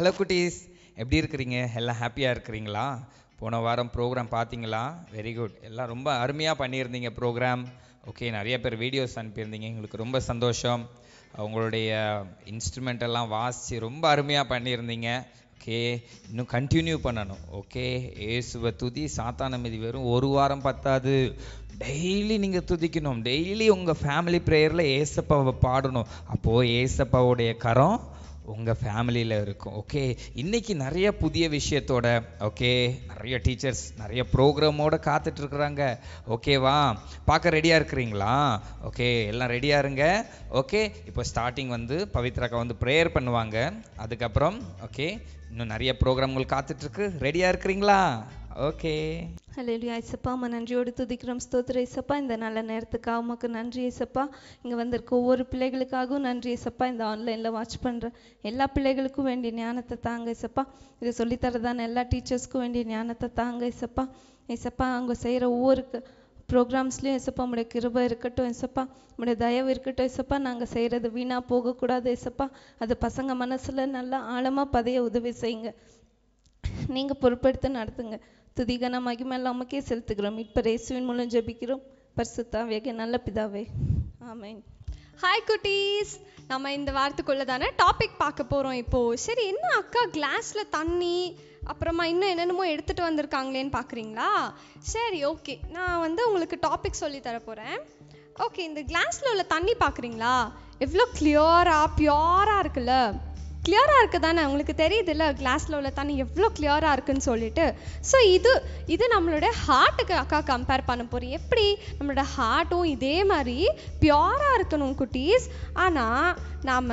Hello குட்டீஸ் எப்படி இருக்கிறீங்க எல்லாம் ஹாப்பியாக இருக்கிறீங்களா போன வாரம் ப்ரோக்ராம் பார்த்தீங்களா வெரி குட் எல்லாம் ரொம்ப அருமையாக பண்ணியிருந்தீங்க ப்ரோக்ராம் ஓகே நிறைய பேர் வீடியோஸ் அனுப்பியிருந்தீங்க எங்களுக்கு ரொம்ப சந்தோஷம் உங்களுடைய இன்ஸ்ட்ருமெண்ட் எல்லாம் வாசித்து ரொம்ப அருமையாக பண்ணியிருந்தீங்க ஓகே இன்னும் கண்டினியூ பண்ணணும் ஓகே ஏசுவ துதி சாத்தான மீதி வெறும் ஒரு வாரம் பத்தாது டெய்லி நீங்கள் துதிக்கணும் டெய்லி உங்கள் ஃபேமிலி ப்ரேயரில் ஏசப்பாவை பாடணும் அப்போது ஏசப்பாவுடைய கரம் உங்கள் ஃபேமிலியில் இருக்கும் ஓகே இன்னைக்கு நிறைய புதிய விஷயத்தோட ஓகே நிறைய டீச்சர்ஸ் நிறைய ப்ரோக்ராமோட காத்துட்ருக்குறாங்க ஓகேவா பார்க்க ரெடியாக இருக்கிறீங்களா ஓகே எல்லாம் ரெடியாக இருங்க ஓகே இப்போ ஸ்டார்டிங் வந்து பவித்ராக்கா வந்து ப்ரேயர் பண்ணுவாங்க அதுக்கப்புறம் ஓகே இன்னும் நிறைய ப்ரோக்ராம்கள் காத்துட்ருக்கு ரெடியாக இருக்கிறீங்களா ஓகே ஹalleluya ஐசப்பா உம்மை நன்றியோடு துதிக்கிறோம் ஸ்தோத்திர ஐசப்பா இந்த நல்ல நேரத்துக்காக உமக்கு நன்றி ஐசப்பா இங்கே வந்திருக்க ஒவ்வொரு பிள்ளைகளுக்காகவும் நன்றி ஐசப்பா இந்த ஆன்லைனில் வாட்ச் பண்ணுற எல்லா பிள்ளைகளுக்கும் வேண்டிய ஞானத்தை தாங்க ஐசப்பா இதை சொல்லித்தரதான எல்லா டீச்சர்ஸ்க்கும் வேண்டிய ஞானத்தை தாங்க ஐசப்பா ஐசப்பா அவங்க செய்கிற ஒவ்வொரு ப்ரோக்ராம்ஸ்லேயும் ஐசப்பா உங்களுடைய கிருபை இருக்கட்டும் ஐசப்பா உங்களுடைய தயவு இருக்கட்டும் ஐசப்பா நாங்கள் செய்கிறது வீணாக போகக்கூடாது ஐசப்பா அது பசங்க மனசில் நல்லா ஆழமாக பதிய உதவி செய்யுங்க நீங்கள் பொறுப்பெடுத்து நடத்துங்க துதிகன மகிமெல்லாம் உமக்கே செலுத்துகிறோம் இப்போ இயேசுவின் மூலம் ஜெபிக்கிறோம் பரிசுத்தாவியாக நல்ல பிதாவே ஆமென் ஹாய் குட்டீஸ் நம்ம இந்த வாரத்துக்குள்ள தானே டாபிக் பார்க்க போகிறோம் இப்போது சரி என்ன அக்கா கிளாஸில் தண்ணி அப்புறமா இன்னும் என்னென்னமோ எடுத்துகிட்டு வந்திருக்காங்களேன்னு பார்க்குறீங்களா சரி ஓகே நான் வந்து உங்களுக்கு டாபிக் சொல்லி தர போகிறேன் ஓகே இந்த கிளாஸில் உள்ள தண்ணி பார்க்குறீங்களா எவ்வளோ கிளியராக பியூராக இருக்குல்ல கிளியராக இருக்கு தானே உங்களுக்கு தெரியுதுல்ல கிளாஸில் உள்ள தண்ணி எவ்வளோ கிளியராக இருக்குன்னு சொல்லிட்டு ஸோ இது இது நம்மளோட ஹார்ட்டுக்கு அக்கா கம்பேர் பண்ண போகிறோம் எப்படி நம்மளோட ஹார்ட்டும் இதே மாதிரி பியூராக இருக்கணும் குட்டீஸ் ஆனால் நாம்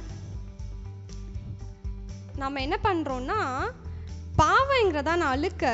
நம்ம என்ன பண்ணுறோன்னா பாவங்கிறதான அழுக்க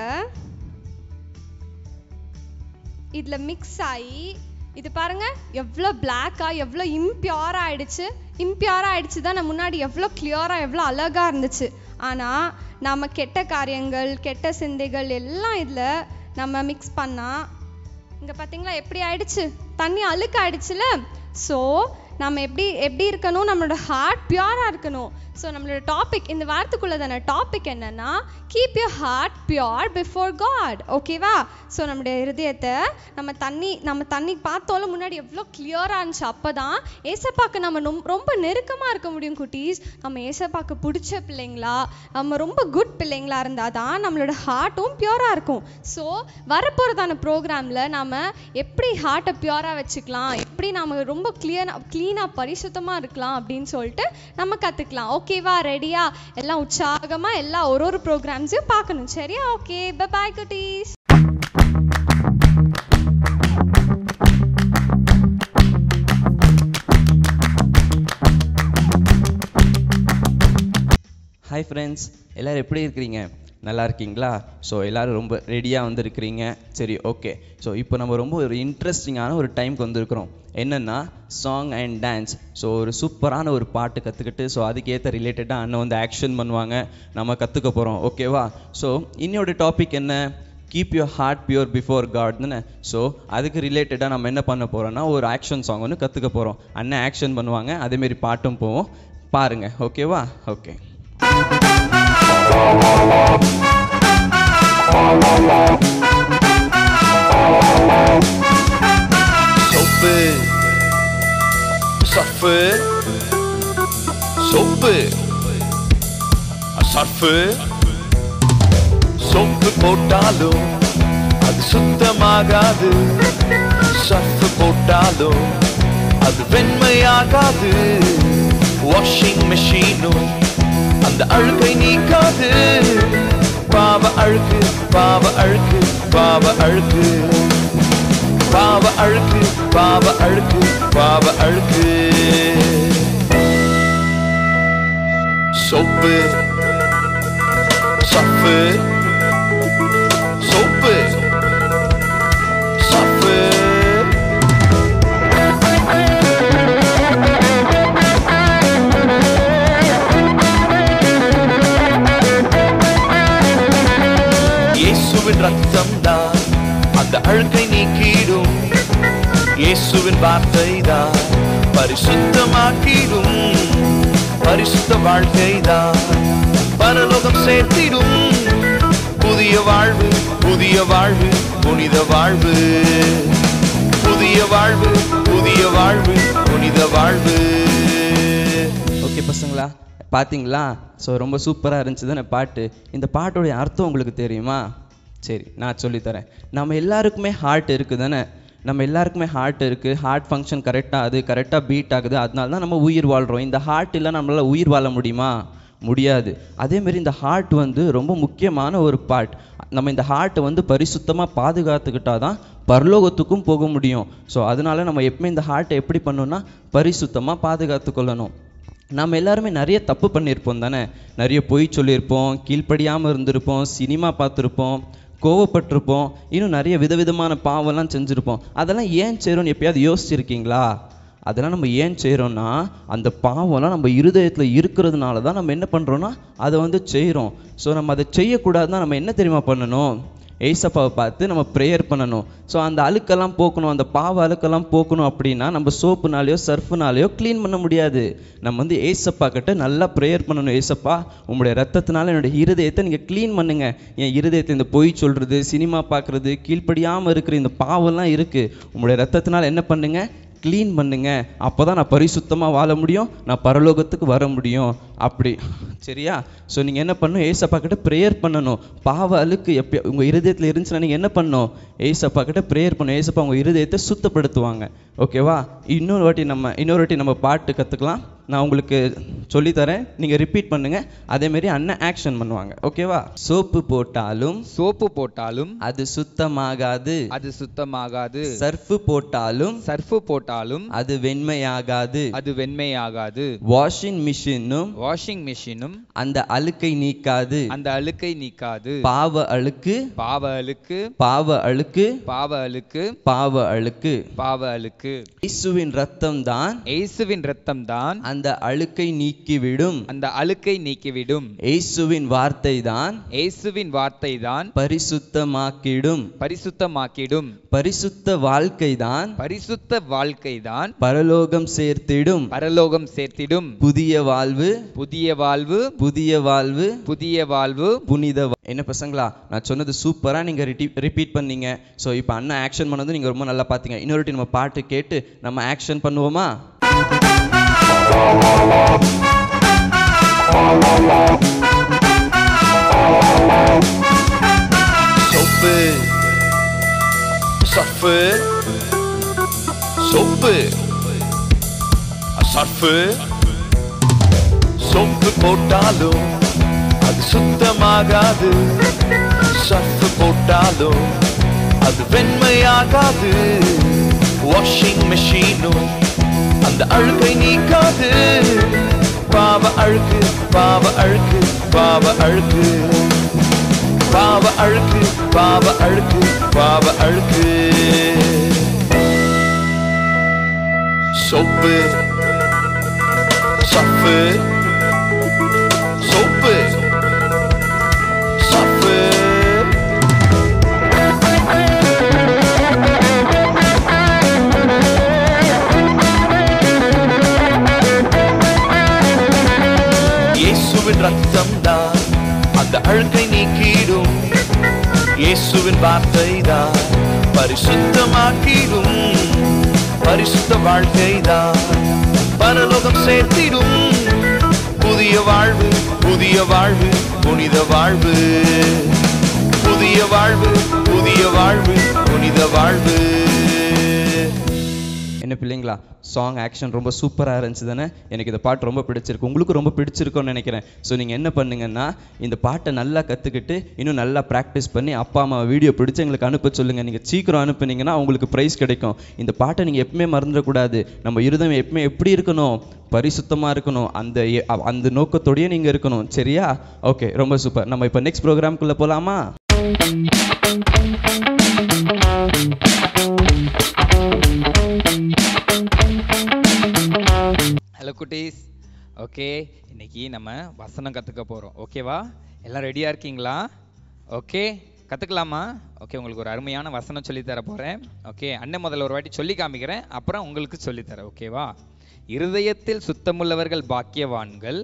இதில் மிக்ஸ் ஆகி இது பாருங்க எவ்வளோ பிளாக்காக எவ்வளோ இம்பியூராக ஆயிடுச்சு இம்பியூராக ஆயிடுச்சு தான் நம்ம முன்னாடி எவ்வளோ கிளியராக எவ்வளோ அழகாக இருந்துச்சு ஆனால் நம்ம கெட்ட காரியங்கள் கெட்ட சிந்தைகள் எல்லாம் இதில் நம்ம மிக்ஸ் பண்ணால் இங்கே பார்த்தீங்களா எப்படி ஆயிடுச்சு தண்ணி அழுக்கு ஆயிடுச்சுல ஸோ நம்ம எப்படி எப்படி இருக்கணும் நம்மளோட ஹார்ட் பியூராக இருக்கணும் ஸோ நம்மளோட டாபிக் இந்த வாரத்துக்குள்ளதான டாபிக் என்னன்னா keep your heart pure before God ஓகேவா ஸோ நம்மளுடைய இருதயத்தை நம்ம தண்ணி நம்ம தண்ணி பார்த்தோம்ல முன்னாடி எவ்வளோ கிளியராக இருந்துச்சு அப்போ தான் ஏசப்பாக்கு நம்ம ரொம் ரொம்ப நெருக்கமாக இருக்க முடியும் குட்டீஸ் நம்ம ஏசப்பாக்கு பிடிச்ச பிள்ளைங்களா நம்ம ரொம்ப குட் பிள்ளைங்களா இருந்தால் தான் நம்மளோட ஹார்ட்டும் பியூராக இருக்கும் ஸோ வரப்போகிறதான ப்ரோக்ராமில் நாம் எப்படி ஹார்ட்டை பியூராக வச்சுக்கலாம் எப்படி நம்ம ரொம்ப கிளியராக க்ளீனாக பரிசுத்தமாக இருக்கலாம் அப்படின்னு சொல்லிட்டு நம்ம கற்றுக்கலாம் ஓகேவா ரெடியா எல்லாம் உற்சாகமாக எல்லா ஒரு ஒரு ப்ரோக்ராம்ஸையும் பார்க்கணும் சரியா ஓகே பாய் குட்டீஸ் ஹாய் ஃப்ரெண்ட்ஸ் எல்லோரும் எப்படி இருக்கிறீங்க நல்லா இருக்கீங்களா ஸோ எல்லோரும் ரொம்ப ரெடியாக வந்திருக்கிறீங்க சரி ஓகே ஸோ இப்போ நம்ம ரொம்ப ஒரு இன்ட்ரெஸ்டிங்கான ஒரு டைம்க்கு வந்திருக்கிறோம் என்னென்னா சாங் அண்ட் டான்ஸ் ஸோ ஒரு சூப்பரான ஒரு பாட்டு கற்றுக்கிட்டு ஸோ அதுக்கேற்ற ரிலேட்டடாக அண்ணன் வந்து ஆக்ஷன் பண்ணுவாங்க நம்ம கற்றுக்க போகிறோம் ஓகேவா ஸோ இன்னோட டாபிக் என்ன keep your heart pure before God தானே ஸோ அதுக்கு ரிலேட்டடாக நம்ம என்ன பண்ண போகிறோம்னா ஒரு ஆக்ஷன் சாங் ஒன்று கற்றுக்க போகிறோம் அண்ணன் ஆக்ஷன் பண்ணுவாங்க அதேமாரி பாட்டும் போவோம் பாருங்கள் ஓகேவா ஓகே சொப்பு சர்ஃபு சொப்பு சர்ஃபு சொப்பு போட்டாலும் அது சுத்தமாகாது சர்ஃபு போட்டாலும் அது வெண்மையாகாது வாஷிங் மெஷினும் அந்த அழுக்கை நீக்காது பாவ அழுக்கு பாவ அழுக்கு பாவ அழுக்கு பாவ அழுக்கு பாவ அழுக்கு பாவ அழுக்கு சொப்பு சப்பு சொப்பு சப்பு இயேசுவின் ரத்தம் தான் அந்த அழுக்கை நீக்கிடும் இயேசுவின் வார்த்தை தான் பரிசுத்தமாக்கிடும் பரிசுத்த வாழ்க்கை தான் பரலோகம் சேர்த்திடும் புதிய வாழ்வு புதிய வாழ்வு புனித வாழ்வு புதிய வாழ்வு புதிய வாழ்வு புனித வாழ்வு ஓகே பசங்களா பார்த்தீங்களா ஸோ ரொம்ப சூப்பராக இருந்துச்சு தானே பாட்டு இந்த பாட்டோடைய அர்த்தம் உங்களுக்கு தெரியுமா சரி நான் சொல்லித்தரேன் நம்ம எல்லாருக்குமே ஹார்ட் இருக்குது தானே நம்ம எல்லாருக்குமே ஹார்ட் இருக்குது ஹார்ட் ஃபங்க்ஷன் கரெக்டாக அது கரெக்டாக பீட் ஆகுது அதனால தான் நம்ம உயிர் வாழ்கிறோம் இந்த ஹார்ட் இல்லை நம்மளால் உயிர் வாழ முடியுமா முடியாது அதேமாரி இந்த ஹார்ட் வந்து ரொம்ப முக்கியமான ஒரு பார்ட் நம்ம இந்த ஹார்ட்டை வந்து பரிசுத்தமாக பாதுகாத்துக்கிட்டா தான் பரலோகத்துக்கும் போக முடியும் ஸோ அதனால நம்ம எப்பவுமே இந்த ஹார்ட்டை எப்படி பண்ணணும்னா பரிசுத்தமாக பாதுகாத்து கொள்ளணும் நம்ம எல்லாருமே நிறைய தப்பு பண்ணியிருப்போம் தானே நிறைய பொய் சொல்லியிருப்போம் கீழ்ப்படியாமல் இருந்திருப்போம் சினிமா பார்த்துருப்போம் கோவப்பட்டிருப்போம் இன்னும் நிறைய விதவிதமான பாவம்லாம் செஞ்சுருப்போம் அதெல்லாம் ஏன் செய்கிறோம்னு எப்பயாவது யோசிச்சிருக்கீங்களா அதெல்லாம் நம்ம ஏன் செய்கிறோம்னா அந்த பாவம்லாம் நம்ம இருதயத்தில் இருக்கிறதுனால தான் நம்ம என்ன பண்ணுறோன்னா அதை வந்து செய்கிறோம் ஸோ நம்ம அதை செய்யக்கூடாதுன்னா நம்ம என்ன தெரியுமா பண்ணணும் ஏசப்பாவை பார்த்து நம்ம ப்ரேயர் பண்ணணும் ஸோ அந்த அழுக்கெல்லாம் போக்கணும் அந்த பாவ அழுக்கெல்லாம் போக்கணும் அப்படின்னா நம்ம சோப்புனாலேயோ சர்ஃபுனாலேயோ க்ளீன் பண்ண முடியாது நம்ம வந்து ஏசப்பா கிட்ட நல்லா ப்ரேயர் பண்ணணும் ஏசப்பா உங்களுடைய ரத்தத்தினால என்னுடைய இருதயத்தை நீங்கள் க்ளீன் பண்ணுங்க என் இருதயத்தை இந்த பொய் சொல்கிறது சினிமா பார்க்குறது கீழ்ப்படியாமல் இருக்கிற இந்த பாவம்லாம் இருக்குது உங்களுடைய ரத்தத்தினால என்ன பண்ணுங்க க்ளீன் பண்ணுங்க அப்போ தான் நான் பரிசுத்தமாக வாழ முடியும் நான் பரலோகத்துக்கு வர முடியும் அப்படி சரியா ஸோ நீங்கள் என்ன பண்ணணும் ஏசப்பா கிட்ட ப்ரேயர் பண்ணணும் பாவ அழுக்கு எப்போ உங்கள் இருதயத்தில் இருந்துச்சுன்னா நீங்கள் என்ன பண்ணணும் ஏசப்பா கிட்ட ப்ரேயர் பண்ணணும் ஏசப்பா உங்கள் இருதயத்தை சுத்தப்படுத்துவாங்க ஓகேவா இன்னொரு வாட்டி நம்ம இன்னொரு வாட்டி நம்ம பாட்டு கற்றுக்கலாம் நான் உங்களுக்கு சொல்லித்தரேன் நீங்கள் ரிப்பீட் பண்ணுங்க அதேமாரி அண்ணன் ஆக்ஷன் பண்ணுவாங்க ஓகேவா சோப்பு போட்டாலும் சோப்பு போட்டாலும் அது சுத்தமாகாது அது சுத்தமாகாது சர்ஃபு போட்டாலும் சர்ஃபு போட்டாலும் அது வெண்மையாகாது அது வெண்மையாகாது வாஷிங் மிஷினும் வாஷிங் மிஷினும் அந்த அழுக்கை நீக்காது அந்த அழுக்கை நீக்காது பாவ அழுக்கு பாவ அழுக்கு பாவ அழுக்கு பாவ அழுக்கு பாவ அழுக்கு பாவ அழுக்கு இயேசுவின் ரத்தம் தான் இயேசுவின் ரத்தம் தான் அந்த அழுக்கை நீக்கிவிடும் அந்த அழுக்கை நீக்கிவிடும் இயேசுவின் வார்த்தை தான் இயேசுவின் வார்த்தை தான் பரிசுத்தமாக்கிடும் பரிசுத்தமாக்கிடும் பரிசுத்த வாழ்க்கை தான் பரிசுத்த வாழ்க்கை தான் பரலோகம் சேர்த்திடும் பரலோகம் சேர்த்திடும் புதிய வாழ்வு புதிய வாழ்வு புதிய வாழ்வு புதிய வாழ்வு புனித வா- என்ன பசங்களா நான் சொன்னது சூப்பரா நீங்க ரிப்பீட் பண்ணீங்க ஸோ இப்போ அண்ணன் ஆக்ஷன் பண்ணது நீங்க ரொம்ப நல்லா பார்த்தீங்க இன்னொரு வாட்டி நம்ம பாட்டு கேட்டு நம்ம ஆக்ஷன் பண்ணுவோமா சொப்பு சர்ஃபு சொப்பு சர்ஃபு சொப்பு போட்டாலும் அது சுத்தமாகாது சர்ஃபு போட்டாலும் அது வெண்மையாகாது வாஷிங் மெஷினும் அந்த அழுக்கை நீக்காது பாவ அழுக்கு பாவ அழுக்கு பாவ அழுக்கு பாவ அழுக்கு பாவ அழுக்கு பாவ அழுக்கு சொப்பு சப்பு சொப்பு சப்பு இயேசுவின் ரத்தம் தான் அந்த அழுக்கை நீக்கிடும் இயேசுவின் வார்த்தை தான் பரிசுத்தமாக்கிடும் பரிசுத்த வாழ்க்கை தான் பரலோகம் சேர்த்திடும் புதிய வாழ்வு புதிய வாழ்வு புனித வாழ்வு புதிய வாழ்வு புதிய வாழ்வு புனித வாழ்வு என்ன பிள்ளைங்களா சாங் ஆக்ஷன் ரொம்ப சூப்பராக இருந்துச்சு தானே எனக்கு இந்த பாட்டு ரொம்ப பிடிச்சிருக்கு உங்களுக்கு ரொம்ப பிடிச்சிருக்கும்னு நினைக்கிறேன் ஸோ நீங்கள் என்ன பண்ணுங்கன்னா இந்த பாட்டை நல்லா கற்றுக்கிட்டு இன்னும் நல்லா ப்ராக்டிஸ் பண்ணி அப்பா அம்மா வீடியோ பிடிச்சி எங்களுக்கு அனுப்ப சொல்லுங்கள் நீங்கள் சீக்கிரம் அனுப்புனீங்கன்னா உங்களுக்கு ப்ரைஸ் கிடைக்கும் இந்த பாட்டை நீங்கள் எப்பவுமே மறந்துடக்கூடாது நம்ம இருதயம் எப்பவுமே எப்படி இருக்கணும் பரிசுத்தமாக இருக்கணும் அந்த எ- அ- அந்த நோக்கத்தோடயே நீங்கள் இருக்கணும் சரியா ஓகே ரொம்ப சூப்பர் நம்ம இப்போ நெக்ஸ்ட் ப்ரோக்ராம்குள்ளே போகலாமா ஹலோ குட்டீஸ் ஓகே இன்னைக்கு நம்ம வசனம் கற்றுக்க போகிறோம் ஓகேவா எல்லாம் ரெடியாக இருக்கீங்களா ஓகே கற்றுக்கலாமா ஓகே உங்களுக்கு ஒரு அருமையான வசனம் சொல்லித் தர போகிறேன் ஓகே அண்ணன் முதல்ல ஒரு வாட்டி சொல்லி காமிக்கிறேன் அப்புறம் உங்களுக்கு சொல்லித்தரேன் ஓகேவா இருதயத்தில் சுத்தமுள்ளவர்கள் பாக்கியவான்கள்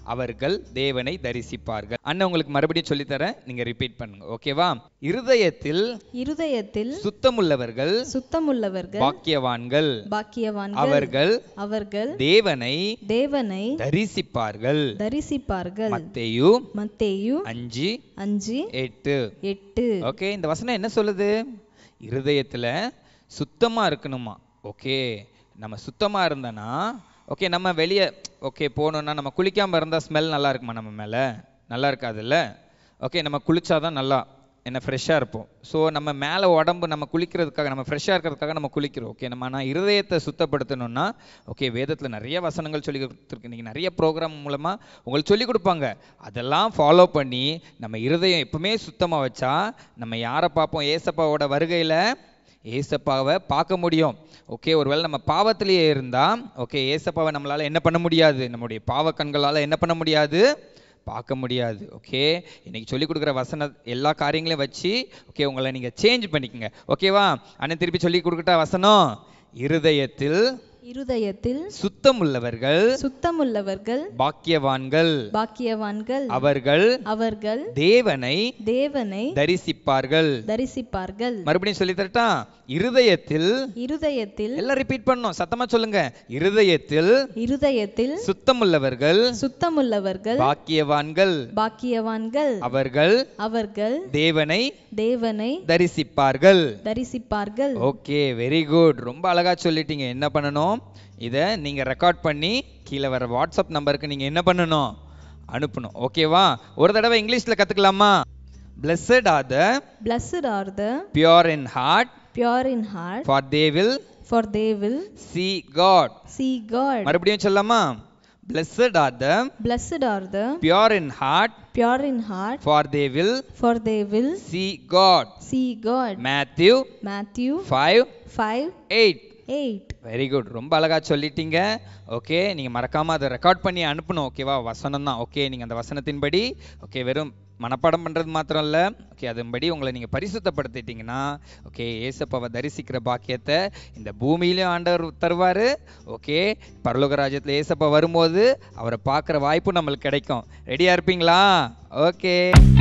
அவர்கள் தேவனை தரிசிப்பார்கள் அண்ணன் உங்களுக்கு மறுபடியும் சொல்லித்தரேன் நீங்க ரிப்பீட் பண்ணுங்க ஓகேவா இருதயத்தில் இருதயத்தில் சுத்தமுள்ளவர்கள் சுத்தமுள்ளவர்கள் பாக்கியவான்கள் பாக்கியவான்கள் அவர்கள் அவர்கள் தேவனை தேவனை தரிசிப்பார்கள் தரிசிப்பார்கள் மத்தேயு மத்தேயு அஞ்சு அஞ்சு எட்டு எட்டு ஓகே இந்த வசனம் என்ன சொல்லுது இருதயத்துல சுத்தமா இருக்கணுமா ஓகே நம்ம சுத்தமா இருந்தனா ஓகே நம்ம வெளியே ஓகே போகணுன்னா நம்ம குளிக்காம இருந்தா ஸ்மெல் நல்லா இருக்குமா நம்ம மேல நல்லா இருக்காதுல்ல ஓகே நம்ம குளிச்சாதான் நல்லா என்ன ஃப்ரெஷ்ஷாக இருப்போம் ஸோ நம்ம மேலே உடம்பு நம்ம குளிக்கிறதுக்காக நம்ம ஃப்ரெஷ்ஷாக இருக்கிறதுக்காக நம்ம குளிக்கிறோம் ஓகே நம்ம ஆனால் இருதயத்தை சுத்தப்படுத்தணும்னா ஓகே வேதத்தில் நிறைய வசனங்கள் சொல்லி கொடுத்துருக்கு நீங்கள் நிறைய ப்ரோக்ராம் மூலமாக உங்களுக்கு சொல்லி கொடுப்பாங்க அதெல்லாம் ஃபாலோ பண்ணி நம்ம இருதயம் எப்பவுமே சுத்தமாக வச்சா நம்ம யாரை பார்ப்போம் ஏசப்பாவோட வருகையில் ஏசப்பாவை பார்க்க முடியும் ஓகே ஒருவேளை நம்ம பாவத்திலேயே இருந்தால் ஓகே ஏசப்பாவை நம்மளால் என்ன பண்ண முடியாது நம்முடைய பாவ கண்களால் என்ன பண்ண முடியாது பார்க்க முடியாது ஓகே இன்னைக்கு சொல்லி கொடுக்குற வசன எல்லா காரியங்களையும் வச்சு ஓகே உங்களை நீங்கள் சேஞ்ச் பண்ணிக்கங்க ஓகேவா அண்ணன் திருப்பி சொல்லி கொடுக்கட்டா வசனம் இருதயத்தில் இருதயத்தில் சுத்தம் உள்ளவர்கள் சுத்தமுள்ளவர்கள் பாக்கியவான்கள் பாக்கியவான்கள் அவர்கள் அவர்கள் தேவனை தேவனை தரிசிப்பார்கள் தரிசிப்பார்கள் மறுபடியும் சொல்லி தரட்டா இருதயத்தில் இருதயத்தில் எல்லாம் ரிப்பீட் பண்ணணும் சத்தமா சொல்லுங்க இருதயத்தில் இருதயத்தில் சுத்தமுள்ளவர்கள் சுத்தமுள்ளவர்கள் பாக்கியவான்கள் பாக்கியவான்கள் அவர்கள் அவர்கள் தேவனை தேவனை தரிசிப்பார்கள் தரிசிப்பார்கள் ஓகே வெரி குட் ரொம்ப அழகா சொல்லிட்டீங்க என்ன பண்ணணும் இதை நீங்க ரெக்கார்ட் பண்ணி கீழே வர வாட்ஸ்அப் நம்பருக்கு நீங்க என்ன பண்ணணும் அனுப்பணும் ஓகேவா ஒரு தடவை இங்கிலீஷ்ல கத்துக்கலாமா blessed are the Blessed are the pure in heart pure in heart, for they will for they will see god see God. மறுபடியும் சொல்லலாமா blessed are the Blessed are the pure in heart pure in heart, for they will for they will see god see God. matthew Matthew 5 5 8 8. Very good ரொம்ப அழகா சொல்லிட்டீங்க okay நீங்க மறக்காம அதை record பண்ணி அனுப்பணும் ஓகேவா வசனம் தான் ஓகே நீங்க அந்த வசனத்தின்படி ஓகே வெறும் மனப்பாடம் பண்றது மாத்திரம் இல்ல ஓகே அதன்படி உங்களை நீங்க பரிசுத்தப்படுத்திட்டீங்கன்னா ஓகே ஏசப்பாவை தரிசிக்கிற பாக்கியத்தை இந்த பூமியிலும் ஆண்டவர் தருவாரு ஓகே பரலோக ராஜ்யத்துல ஏசப்பா வரும்போது அவரை பார்க்குற வாய்ப்பு நம்மளுக்கு கிடைக்கும் ரெடியா இருப்பீங்களா ஓகே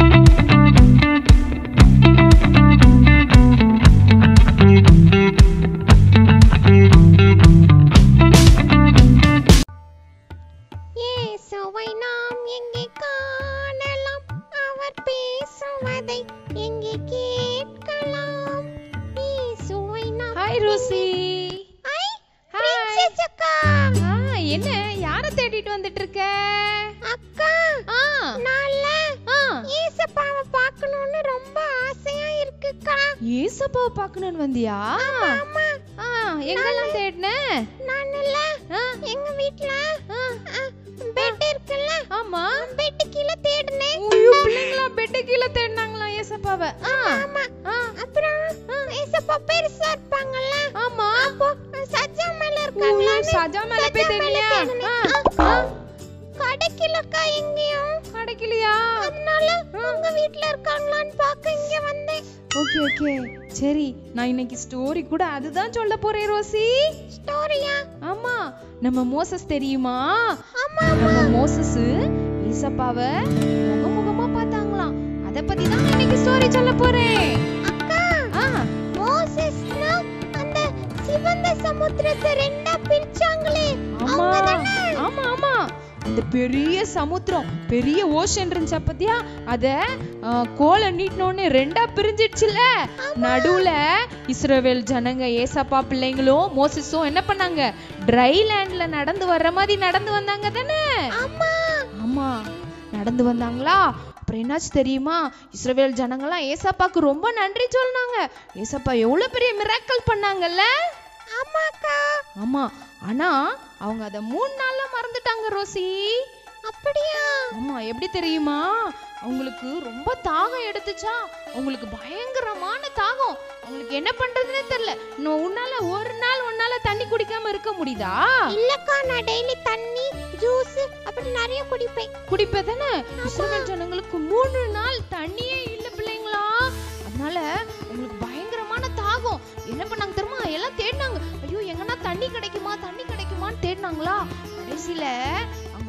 இயேசுவை நாம் எங்கே காணலாம் அவர் பேசுவதை எங்கே கேட்கலாம் இயேசுவை நாம் hi Rosie I Hi. Princess அக்கா ஆ என்ன யார தேடிட்டு வந்துட்டு இருக்க அக்கா ஆ நான்ல ஆ இயேசுப்பாவை பார்க்கணும்னு ரொம்ப ஆசையா இருக்குக்கா ஏசப்பாவை பார்க்கணும்னு வந்தியா ஆமா ஆ எங்கெல்லாம் தேடின நான்ல ஆ எங்க வீட்ல பெட் இருக்குல்ல ஆமா பெட் கீழ தேடினேன் ஐயோ பிள்ளைங்களா பெட்டு கீழே தேடினாங்களா ஏசப்பாவை ஆ ஆமா ஆ அப்புறம் ஏசப்பா பெருசா இருப்பாங்கல்ல ஆமா அப்போ சஜா மேல ஐயோ, இருக்காங்களா சஜா மேல போய் தேடினியா ஆ, ஆ, கடைக்கிலக்கா எங்கேயும் கிடைக்கலையா அதனால உங்க வீட்ல இருக்காங்களான்னு பார்க்க இங்க வந்தேன் ஓகே ஓகே சரி நான் இன்னைக்கு ஸ்டோரி கூட அதுதான் சொல்ல போறேன் ரோசி ஸ்டோரியா ஆமா நம்ம மோசஸ் தெரியுமா ஆமா நம்ம மோசஸ் ஏசப்பாவை முகமுகமா பார்த்தாங்களாம் அத பத்தி தான் நான் இன்னைக்கு ஸ்டோரி சொல்ல போறேன் அக்கா ஆ மோசஸ்னா அந்த சிவந்த சமுத்திரத்தை ரெண்டா பிரிச்சாங்களே ஆமா அவங்க தானே ஆமா ஆமா அந்த பெரிய சமுத்திரம் பெரிய ஓஷன் இருந்துச்சா பத்தியா அத ஆ, கோலை நீட்டினோன்னு ரெண்டா பிரிஞ்சிடுச்சுல நடுவுல இஸ்ரவேல் ஜனங்க ஏசப்பா பிள்ளைங்களும் மோசஸும் என்ன பண்ணாங்க ட்ரை லேண்ட்ல நடந்து வர்ற மாதிரி நடந்து வந்தாங்க தானே ஆமா ஆமா நடந்து வந்தாங்களா அப்புறம் என்னாச்சு தெரியுமா இஸ்ரவேல் ஜனங்கள்லாம் ஏசப்பாக்கு ரொம்ப நன்றி சொன்னாங்க ஏசப்பா எவ்வளவு பெரிய மிராக்கல் பண்ணாங்கல்ல ஆமாக்கா ஆமா ஆனா அவங்க அத மூணு நாள்ல மறந்துட்டாங்க ரோசி அப்படியா ஆமா எப்படி தெரியுமா அவங்களுக்கு ரொம்ப தாகம் எடுத்துச்சா அவங்களுக்கு பயங்கரமான தாகம் அவங்களுக்கு என்ன பண்றதுன்னே தெரியல இன்னும் உன்னால ஒரு நாள் உன்னால தண்ணி குடிக்காம இருக்க முடியுதா இல்லக்கா நான் டெய்லி தண்ணி ஜூஸ் அப்படி நிறைய குடிப்பேன் குடிப்பதானே இஸ்ரவேல் ஜனங்களுக்கு மூணு நாள் தண்ணியே இல்ல பிள்ளைங்களா அதனால உங்களுக்கு பயங்கரமான தாகம் என்ன பண்ணாங்க தெரியுமா எல்லாம் தேடினாங்க ஐயோ எங்கன்னா தண்ணி கிடைக்குமா தண்ணி கிடைக்குமான்னு தேடினாங்களா கடைசியில அங்க ஒரு இடத்துல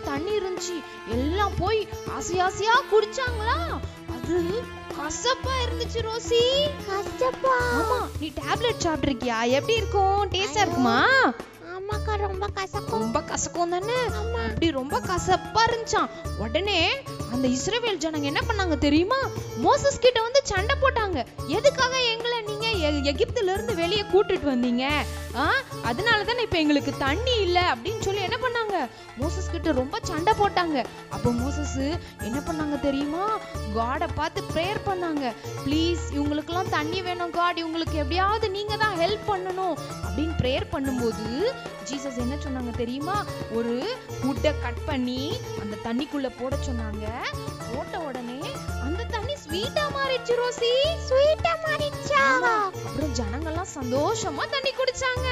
தண்ணி இருந்துச்சு எல்லாம் போய் ஆசை ஆசையா குடிச்சாங்களா அது கசப்பா இருந்துச்சு ரோசி கஷ்டப்பா ஆமா நீ டேப்லெட் சாப்பிட்டிருக்கியா எப்படி இருக்கும் டேஸ்டா இருக்குமா ஆமாக்கா ரொம்ப கசக்கும் ரொம்ப கசக்கும் தானே அப்படி ரொம்ப கசப்பா இருந்துச்சாம் உடனே அந்த இஸ்ரவேல் ஜனங்க என்ன பண்ணாங்க தெரியுமா மோசஸ் கிட்ட வந்து சண்டை போட்டாங்க எதுக்காக எங்களை நீங்க எ- எகிப்துல இருந்து வெளியே கூட்டிட்டு வந்தீங்க ஆ அதனால தானே இப்ப எங்களுக்கு தண்ணி இல்ல அப்படின்னு சொல்லி என்ன பண்ணாங்க மோசஸ் கிட்ட ரொம்ப சண்டை போட்டாங்க அப்போ மோசஸ் என்ன பண்ணாங்க தெரியுமா காடை பார்த்து ப்ரேயர் பண்ணாங்க ப்ளீஸ் இவங்களுக்கெல்லாம் தண்ணி வேணும் காட் இவங்களுக்கு எப்படியாவது நீங்க தான் ஹெல்ப் பண்ணணும் அப்படின்னு ப்ரேயர் பண்ணும்போது ஜீசஸ் என்ன சொன்னாங்க தெரியுமா ஒரு வுட்டை கட் பண்ணி அந்த தண்ணிக்குள்ள போட சொன்னாங்க போட்ட உடனே அந்த தண்ணி ஸ்வீட்டா மாறிடுச்சு ரோசி ஸ்வீட்டா மாறிடுச்சா அப்புறம் ஜனங்கள்லாம் சந்தோஷமா தண்ணி குடிச்சாங்க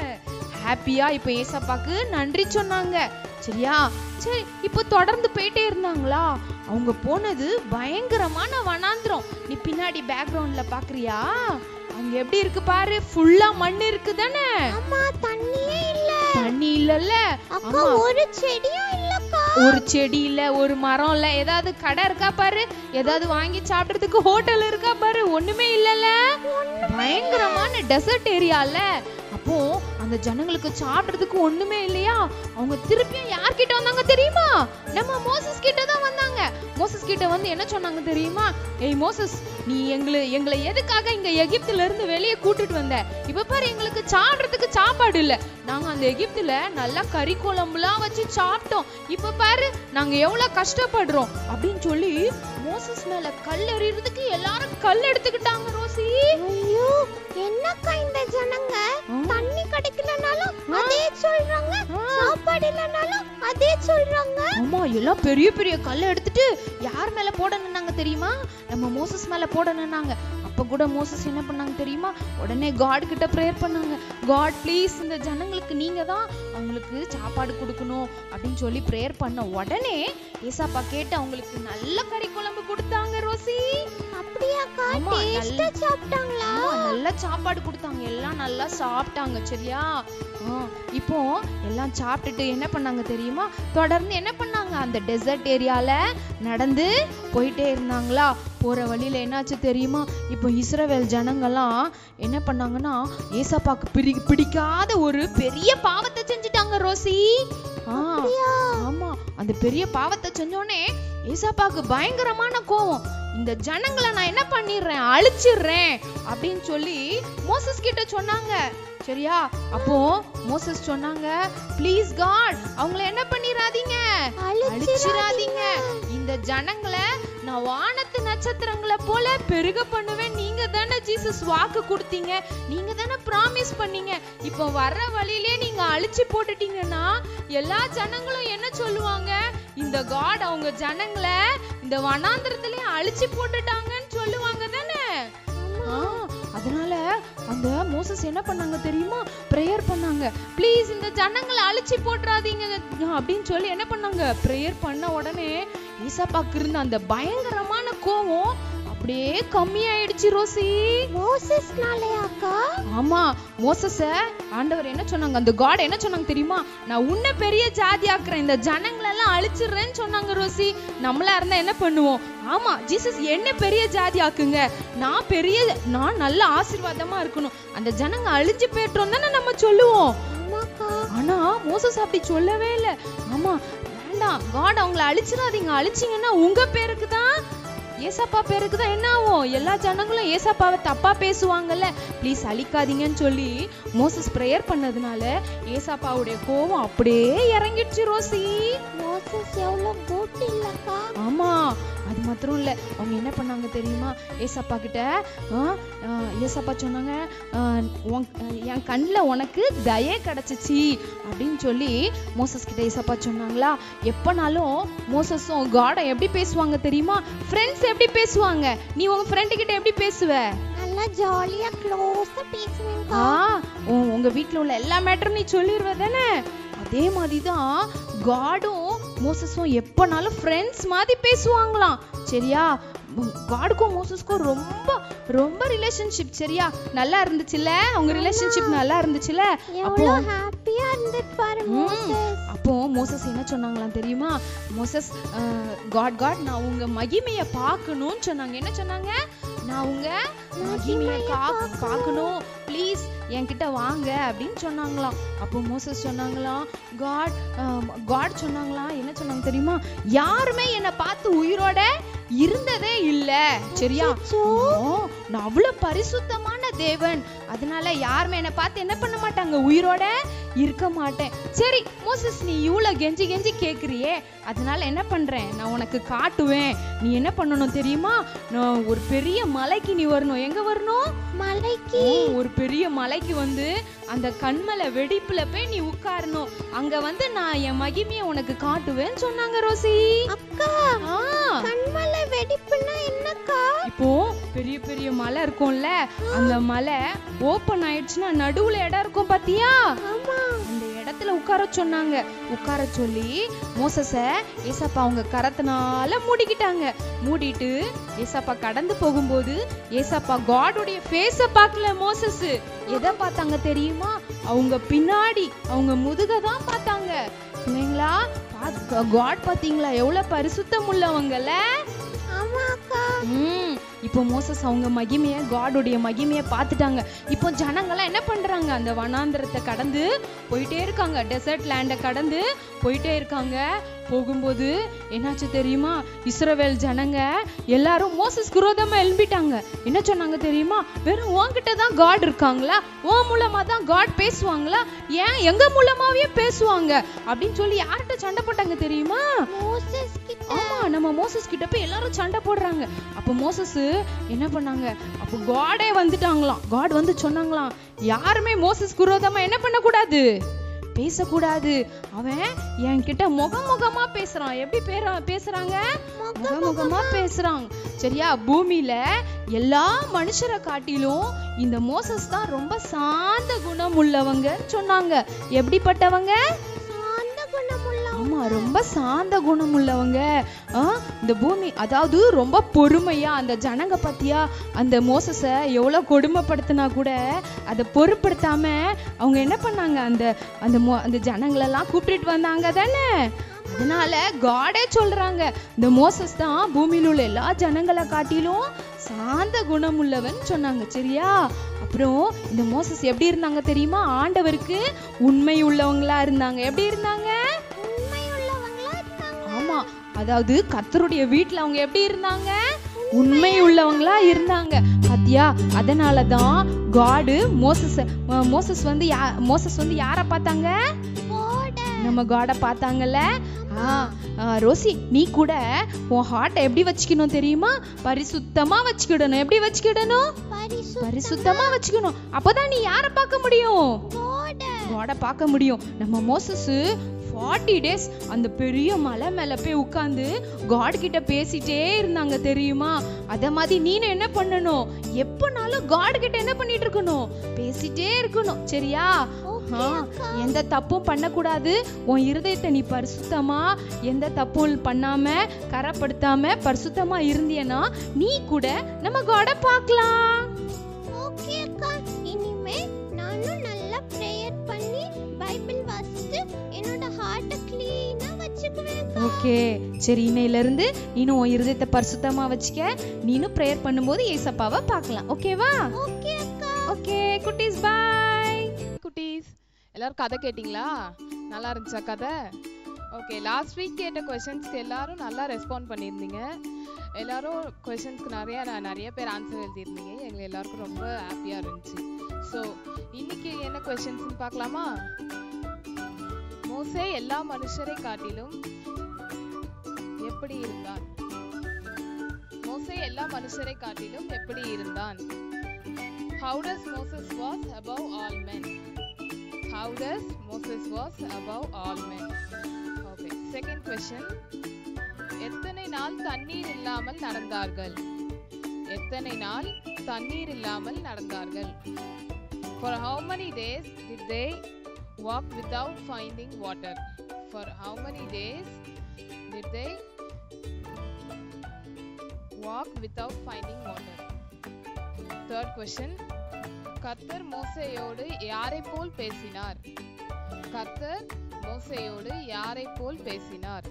ஹாப்பியா இப்போ ஏசப்பாக்கு நன்றி சொன்னாங்க சரியா சரி இப்போ தொடர்ந்து போயிட்டே இருந்தாங்களா அவங்க போனது பயங்கரமான வனாந்திரம் நீ பின்னாடி பேக்ரவுண்ட்ல பாக்குறியா அங்க எப்படி இருக்கு பாரு ஃபுல்லா மண் இருக்கு தானே அம்மா தண்ணியே இல்ல தண்ணி இல்லல்ல அக்கா ஆமா. ஒரு செடியும் இல்லக்கா ஒரு செடி இல்ல ஒரு மரம் இல்ல ஏதாவது கடை இருக்கா பாரு ஏதாவது வாங்கி சாப்பிடுறதுக்கு ஹோட்டல் இருக்கா பாரு ஒண்ணுமே இல்லல்ல பயங்கரமான டெசர்ட் ஏரியால அப்போ அந்த ஜனங்களுக்கு சாப்பிடுறதுக்கு ஒண்ணுமே இல்லையா அவங்க திருப்பியும் யார்கிட்ட வந்தாங்க தெரியுமா நம்ம மோசஸ் கிட்ட தான் வந்தாங்க மோசஸ் கிட்ட வந்து என்ன சொன்னாங்க தெரியுமா ஏய் மோசஸ் நீ எங்களை எங்களை எதுக்காக இங்க எகிப்துல இருந்து வெளியே கூட்டிட்டு வந்த இப்ப பாரு எங்களுக்கு சாப்பிடுறதுக்கு சாப்பாடு இல்ல நாங்க அந்த எகிப்துல நல்லா கறி குழம்புலாம் வச்சு சாப்பிட்டோம் இப்ப பாரு நாங்க எவ்வளவு கஷ்டப்படுறோம் அப்படின்னு சொல்லி மோசஸ் மேல கல் எறியறதுக்கு எல்லாரும் கல் எடுத்துக்கிட்டாங்க ரோசி ஐயோ என்னக்கா இந்த ஜனங்க தண்ணி கிடைக்கலனாலும் அதே சொல்றாங்க சாப்பாடு இல்லனாலும் அதே சொல்றாங்க ஆமா எல்லாம் பெரிய பெரிய கல்லை எடுத்துட்டு யார் மேல போடணும்னாங்க தெரியுமா நம்ம மோசஸ் மேல போடணும்னாங்க அப்ப கூட மோசஸ் என்ன பண்ணாங்க தெரியுமா உடனே காட் கிட்ட ப்ரேயர் பண்ணாங்க காட் ப்ளீஸ் இந்த ஜனங்களுக்கு நீங்க தான் அவங்களுக்கு சாப்பாடு கொடுக்கணும் அப்படின்னு சொல்லி ப்ரேயர் பண்ண உடனே ஏசாப்பா கேட்டு அவங்களுக்கு நல்ல கறி குழம்பு கொடுத்தாங்க ரோசி அப்படியாக்கா ஆமா, டேஸ்டா நல்ல- சாப்பிட்டாங்களா ஆமா, நல்லா சாப்பாடு கொடுத்தாங்க எல்லாம் நல்லா சாப்பிட்டாங்க சரியா ஆ, இப்போ எல்லாம் சாப்பிட்டுட்டு என்ன பண்ணாங்க தெரியுமா தொடர்ந்து என்ன பண்ணாங்க அந்த டெசர்ட் ஏரியால நடந்து போயிட்டே இருந்தாங்களா போற வழியில என்னாச்சு தெரியுமா இப்போ இஸ்ரவேல் ஜனங்கள்லாம் என்ன பண்ணாங்கன்னா ஏசப்பாக்கு பிடி பிடிக்காத ஒரு பெரிய பாவத்தை செஞ்சுட்டாங்க ரோசி ஆ, ஆமா அந்த பெரிய பாவத்தை செஞ்சோடனே ஏசாப்பாக்கு பயங்கரமான கோவம் இந்த ஜனங்களை நான் என்ன பண்ணிடுறேன் அழிச்சிடுறேன் அப்படின்னு சொல்லி மோசஸ் கிட்ட சொன்னாங்க சரியா அப்போ மோசஸ் சொன்னாங்க ப்ளீஸ் காட் அவங்கள என்ன பண்ணிராதீங்க அழிச்சிராதீங்க இந்த ஜனங்களை நான் வானத்து நட்சத்திரங்களை போல பெருக பண்ணுவேன் நீங்க தானே ஜீசஸ் வாக்கு கொடுத்தீங்க நீங்க தானே ப்ராமிஸ் பண்ணீங்க இப்போ வர்ற வழியிலே நீங்க அழிச்சு போட்டுட்டீங்கன்னா எல்லா ஜனங்களும் என்ன சொல்லுவாங்க இந்த காட் அவங்க ஜனங்களை இந்த வனாந்திரத்திலே அழிச்சு போட்டுட்டாங்கன்னு சொல்லுவாங்க தானே ஆ, அதனால அந்த மோசஸ் என்ன பண்ணாங்க தெரியுமா ப்ரேயர் பண்ணாங்க ப்ளீஸ் இந்த ஜனங்களை அழிச்சு போட்டுறாதீங்க அப்படின்னு சொல்லி என்ன பண்ணாங்க ப்ரேயர் பண்ண உடனே ஈசாப்பாக்கு இருந்த அந்த பயங்கரமான கோவம் அப்படியே கம்மியாயிடுச்சு ரோசி மோசஸ்னாலயாக்கா ஆமா மோசஸ ஆண்டவர் என்ன சொன்னாங்க அந்த காட் என்ன சொன்னாங்க தெரியுமா நான் உன்னை பெரிய ஜாதி ஆக்குறேன் இந்த ஜனங்களை எல்லாம் அழிச்சிடுறேன்னு சொன்னாங்க ரோசி நம்மளா இருந்தா என்ன பண்ணுவோம் ஆமா ஜீசஸ் என்ன பெரிய ஜாதி ஆக்குங்க நான் பெரிய நான் நல்ல ஆசீர்வாதமா இருக்கணும் அந்த ஜனங்க அழிஞ்சு போயிட்டோம் தானே நம்ம சொல்லுவோம் ஆமாக்கா ஆனா மோசஸ் அப்படி சொல்லவே இல்ல ஆமா வேண்டாம் காட் அவங்கள அழிச்சிடாதீங்க அழிச்சீங்கன்னா உங்க பேருக்கு தான் ஏசப்பா பேருக்கு தான் என்ன ஆகும் எல்லா ஜனங்களும் ஏசப்பாவை தப்பா பேசுவாங்கல்ல ப்ளீஸ் அழிக்காதீங்கன்னு சொல்லி மோசஸ் ப்ரேயர் பண்ணதுனால ஏசப்பாவுடைய கோவம் அப்படியே இறங்கிடுச்சு ரோசி மோசஸ் எவ்வளவு குட் இல்லக்கா ஆமா அது மாத்திரம் இல்ல அவங்க என்ன பண்ணாங்க தெரியுமா ஏசப்பா கிட்ட ஆ, ஆ, ஏசப்பா சொன்னாங்க ஆ, உன்- என் கண்ணில் உனக்கு தயை கிடைச்சிச்சு அப்படின்னு சொல்லி மோசஸ் கிட்ட ஏசப்பா சொன்னாங்களா எப்பனாலும் மோசஸும் காடம் எப்படி பேசுவாங்க தெரியுமா ஃப்ரெண்ட்ஸ் எப்படி பேசுவாங்க நீ உங்க ஃப்ரெண்டு கிட்ட எப்படி பேசுவ நல்லா ஜாலியா க்ளோஸா பேசுவேன்க்கா ஆ உ- உங்க வீட்ல உள்ள எல்லா மேட்டரும் நீ சொல்லிடுவ தானே அதே மாதிரி தான் காடும் மோசஸும் எப்பனாலும் ஃப்ரெண்ட்ஸ் மாதிரி பேசுவாங்களாம் சரியா உம், காடுக்கும் மோசஸ்க்கும் ரொம்ப ரொம்ப ரிலேஷன்ஷிப் சரியா நல்லா இருந்துச்சுல்ல உங்க ரிலேஷன்ஷிப் நல்லா இருந்துச்சுல்ல அப்போ எவ்வளவு ஹாப்பியா மகிமையா இருந்திருப்பாரு ம். மோசஸ் அப்போ மோசஸ் என்ன சொன்னாங்களாம் தெரியுமா மோசஸ் காட் காட் நான் உங்க மகிமைய பார்க்கணும்னு சொன்னாங்க என்ன சொன்னாங்க நான் உங்க மகிமைய கா- பார்க்கணும் ப்ளீஸ் என்கிட்ட வாங்க அப்படின்னு சொன்னாங்களாம் அப்போ மோசஸ் சொன்னாங்களாம் காட் காட் சொன்னாங்களாம் என்ன சொன்னாங்க தெரியுமா யாருமே என்னை பார்த்து உயிரோட இருந்ததே இல்ல சரியா ஓ, நான் அவ்வளவு பரிசுத்தமான தேவன் அதனால யாருமே என்னை பார்த்து என்ன பண்ண மாட்டாங்க உயிரோட இருக்க மாட்டேன் சரி மோசஸ் நீ இவ்வளவு கெஞ்சி கெஞ்சி கேக்குறியே அதனால என்ன பண்றேன் நான் உனக்கு காட்டுவேன் நீ என்ன பண்ணணும் தெரியுமா நான் ஒரு பெரிய மலைக்கு நீ வரணும் எங்க வரணும் மலைக்கு ஓ, ஒரு பெரிய மலைக்கு வந்து அந்த கண்மலை வெடிப்புல போய் நீ உட்காரணும் அங்க வந்து நான் என் மகிமையை உனக்கு காட்டுவேன்னு சொன்னாங்க ரோசி அக்கா ஆ கண்மலை வெடிப்புனா என்னக்கா இப்போ பெரிய பெரிய மலை இருக்கும்ல அந்த மலை ஓப்பன் ஆயிடுச்சுன்னா நடுவுல இடம் இருக்கும் பாத்தியா ஆமா அந்த இடத்துல உட்கார சொன்னாங்க உட்கார சொல்லி மோசஸ ஏசப்பா அவங்க கரத்தினால மூடிக்கிட்டாங்க மூடிட்டு ஏசப்பா கடந்து போகும்போது ஏசப்பா காடுடைய ஃபேஸ பார்க்கல மோசஸ் எதை பார்த்தாங்க தெரியுமா அவங்க பின்னாடி அவங்க முதுக தான் பார்த்தாங்க இல்லைங்களா காட் பாத்தீங்களா எவ்வளவு பரிசுத்தம் உள்ளவங்கல்ல ஆமா அக்கா ம் இப்போ மோசஸ் அவங்க மகிமைய காடோடைய மகிமைய பார்த்துட்டாங்க இப்போ ஜனங்கள்லாம் என்ன பண்றாங்க அந்த வனாந்திரத்தை கடந்து போயிட்டே இருக்காங்க டெசர்ட் லேண்டை கடந்து போயிட்டே இருக்காங்க போகும்போது என்னாச்சு தெரியுமா இஸ்ரவேல் ஜனங்க எல்லாரும் மோசஸ் குரோதமா எழும்பிட்டாங்க என்ன சொன்னாங்க தெரியுமா வெறும் உன்கிட்ட தான் காட் இருக்காங்களா உன் மூலமா தான் காட் பேசுவாங்களா ஏன் எங்க மூலமாவே பேசுவாங்க அப்படின்னு சொல்லி யார்கிட்ட சண்டை போட்டாங்க தெரியுமா மோசஸ் கிட்ட ஆமா நம்ம மோசஸ் கிட்ட போய் எல்லாரும் சண்டை போடுறாங்க அப்போ மோசஸ் என்ன பண்ணாங்க அப்போ காடே வந்துட்டாங்களாம் காட் வந்து சொன்னாங்களாம் யாருமே மோசஸ் குரோதமா என்ன பண்ணக்கூடாது பேசக்கூடாது அவன் என்கிட்ட முகமுகமா பேசுறான் எப்படி பேர பேசுறாங்க முகமுகமா பேசுறாங்க சரியா பூமியில எல்லா மனுஷரை காட்டிலும் இந்த மோசஸ் தான் ரொம்ப சாந்த குணம் உள்ளவங்கன்னு சொன்னாங்க எப்படிப்பட்டவங்க சாந்த குணமுள்ள ஆமா ரொம்ப சாந்த குணம் உள்ளவங்க ஆ, இந்த பூமி அதாவது ரொம்ப பொறுமையா அந்த ஜனங்க பத்தியா அந்த மோசஸ எவ்வளவு கொடுமைப்படுத்தினா கூட அதை பொருட்படுத்தாம அவங்க என்ன பண்ணாங்க அந்த அந்த மோ- அந்த ஜனங்களெல்லாம் கூப்பிட்டுட்டு வந்தாங்க தானே அதனால காடே சொல்றாங்க இந்த மோசஸ் தான் பூமியில உள்ள எல்லா ஜனங்களை காட்டிலும் சாந்த குணம் உள்ளவன் சொன்னாங்க சரியா அப்புறம் இந்த மோசஸ் எப்படி இருந்தாங்க தெரியுமா ஆண்டவருக்கு உண்மை உள்ளவங்களா இருந்தாங்க எப்படி இருந்தாங்க உண்மை உள்ளவங்களா இருக்காங்க ஆமா அதாவது கர்த்தருடைய வீட்ல அவங்க எப்படி இருந்தாங்க உண்மை உள்ளவங்களா இருந்தாங்க பாத்தியா அதனால தான் காடு மோசஸ் மோசஸ் வந்து யா மோசஸ் வந்து யாரை பார்த்தாங்க ஓட நம்ம காடை பார்த்தாங்கல்ல ஆ ஆ, ரோசி நீ கூட உன் ஹார்ட்டை எப்படி வச்சுக்கணும் தெரியுமா பரிசுத்தமா வச்சுக்கிடணும் எப்படி வச்சுக்கிடணும் பரிசு பரிசுத்தமா வச்சுக்கணும் அப்பதான் நீ யாரை பார்க்க முடியும் ஓட காடை பார்க்க முடியும் நம்ம மோசஸ் ஃபார்ட்டி டேஸ் அந்த பெரிய மலை மேல போய் உட்காந்து காட் கிட்ட பேசிட்டே இருந்தாங்க தெரியுமா அத மாதிரி நீனும் என்ன பண்ணணும் எப்பனாலும் காட் கிட்ட என்ன பண்ணிட்டு இருக்கணும் பேசிட்டே இருக்கணும் சரியா ஆ, எந்த தப்பும் பண்ணக்கூடாது உன் இருதயத்தை நீ பரிசுத்தமா எந்த தப்பும் பண்ணாம கரப்படுத்தாம பரிசுத்தமா இருந்தியனா நீ கூட நம்ம காடை பார்க்கலாம் ஓகே அக்கா இனிமே நானும் நல்லா ப்ரேயர் பண்ணி பைபிள் வாசித்து என்னோட ஹார்ட்டை க்ளீனா வச்சுக்குவேன் ஓகே சரி இன்னையில இருந்து நீனும் உன் இருதயத்தை பரிசுத்தமா வச்சுக்க நீனும் ப்ரேயர் பண்ணும்போது ஏசப்பாவை பார்க்கலாம் ஓகேவா ஓகே அக்கா ஓகே குட்டீஸ் பாய் குட்டீஸ் எல்லாரும் கதை கேட்டிங்களா நல்லா இருந்துச்சா கதை ஓகே லாஸ்ட் வீக் கேட்ட கொஷின்ஸ்க்கு எல்லாரும் நல்லா ரெஸ்பாண்ட் பண்ணியிருந்தீங்க எல்லாரும் கொஷின்ஸ்க்கு நிறைய நான் நிறைய பேர் ஆன்சர் எழுதியிருந்தீங்க எங்களுக்கு எல்லாருக்கும் ரொம்ப ஹாப்பியாக இருந்துச்சு ஸோ இன்னைக்கு என்ன கொஷின்ஸ்னு பார்க்கலாமா மோசே எல்லா மனுஷரை காட்டிலும் எப்படி இருந்தான் மோசே எல்லா மனுஷரை காட்டிலும் எப்படி இருந்தான் How does Moses was above all men? How does Moses was above all men? Okay. Second question. எத்தனை நாள் தண்ணீர் இல்லாமல் நடந்தார்கள் எத்தனை நாள் தண்ணீர் இல்லாமல் நடந்தார்கள் For how many days did they walk without finding water? For how many days did they walk without finding water? Third question. கர்த்தர் மோசேயோடு யாரை போல் பேசினார் கர்த்தர் மோசேயோடு யாரை போல் பேசினார்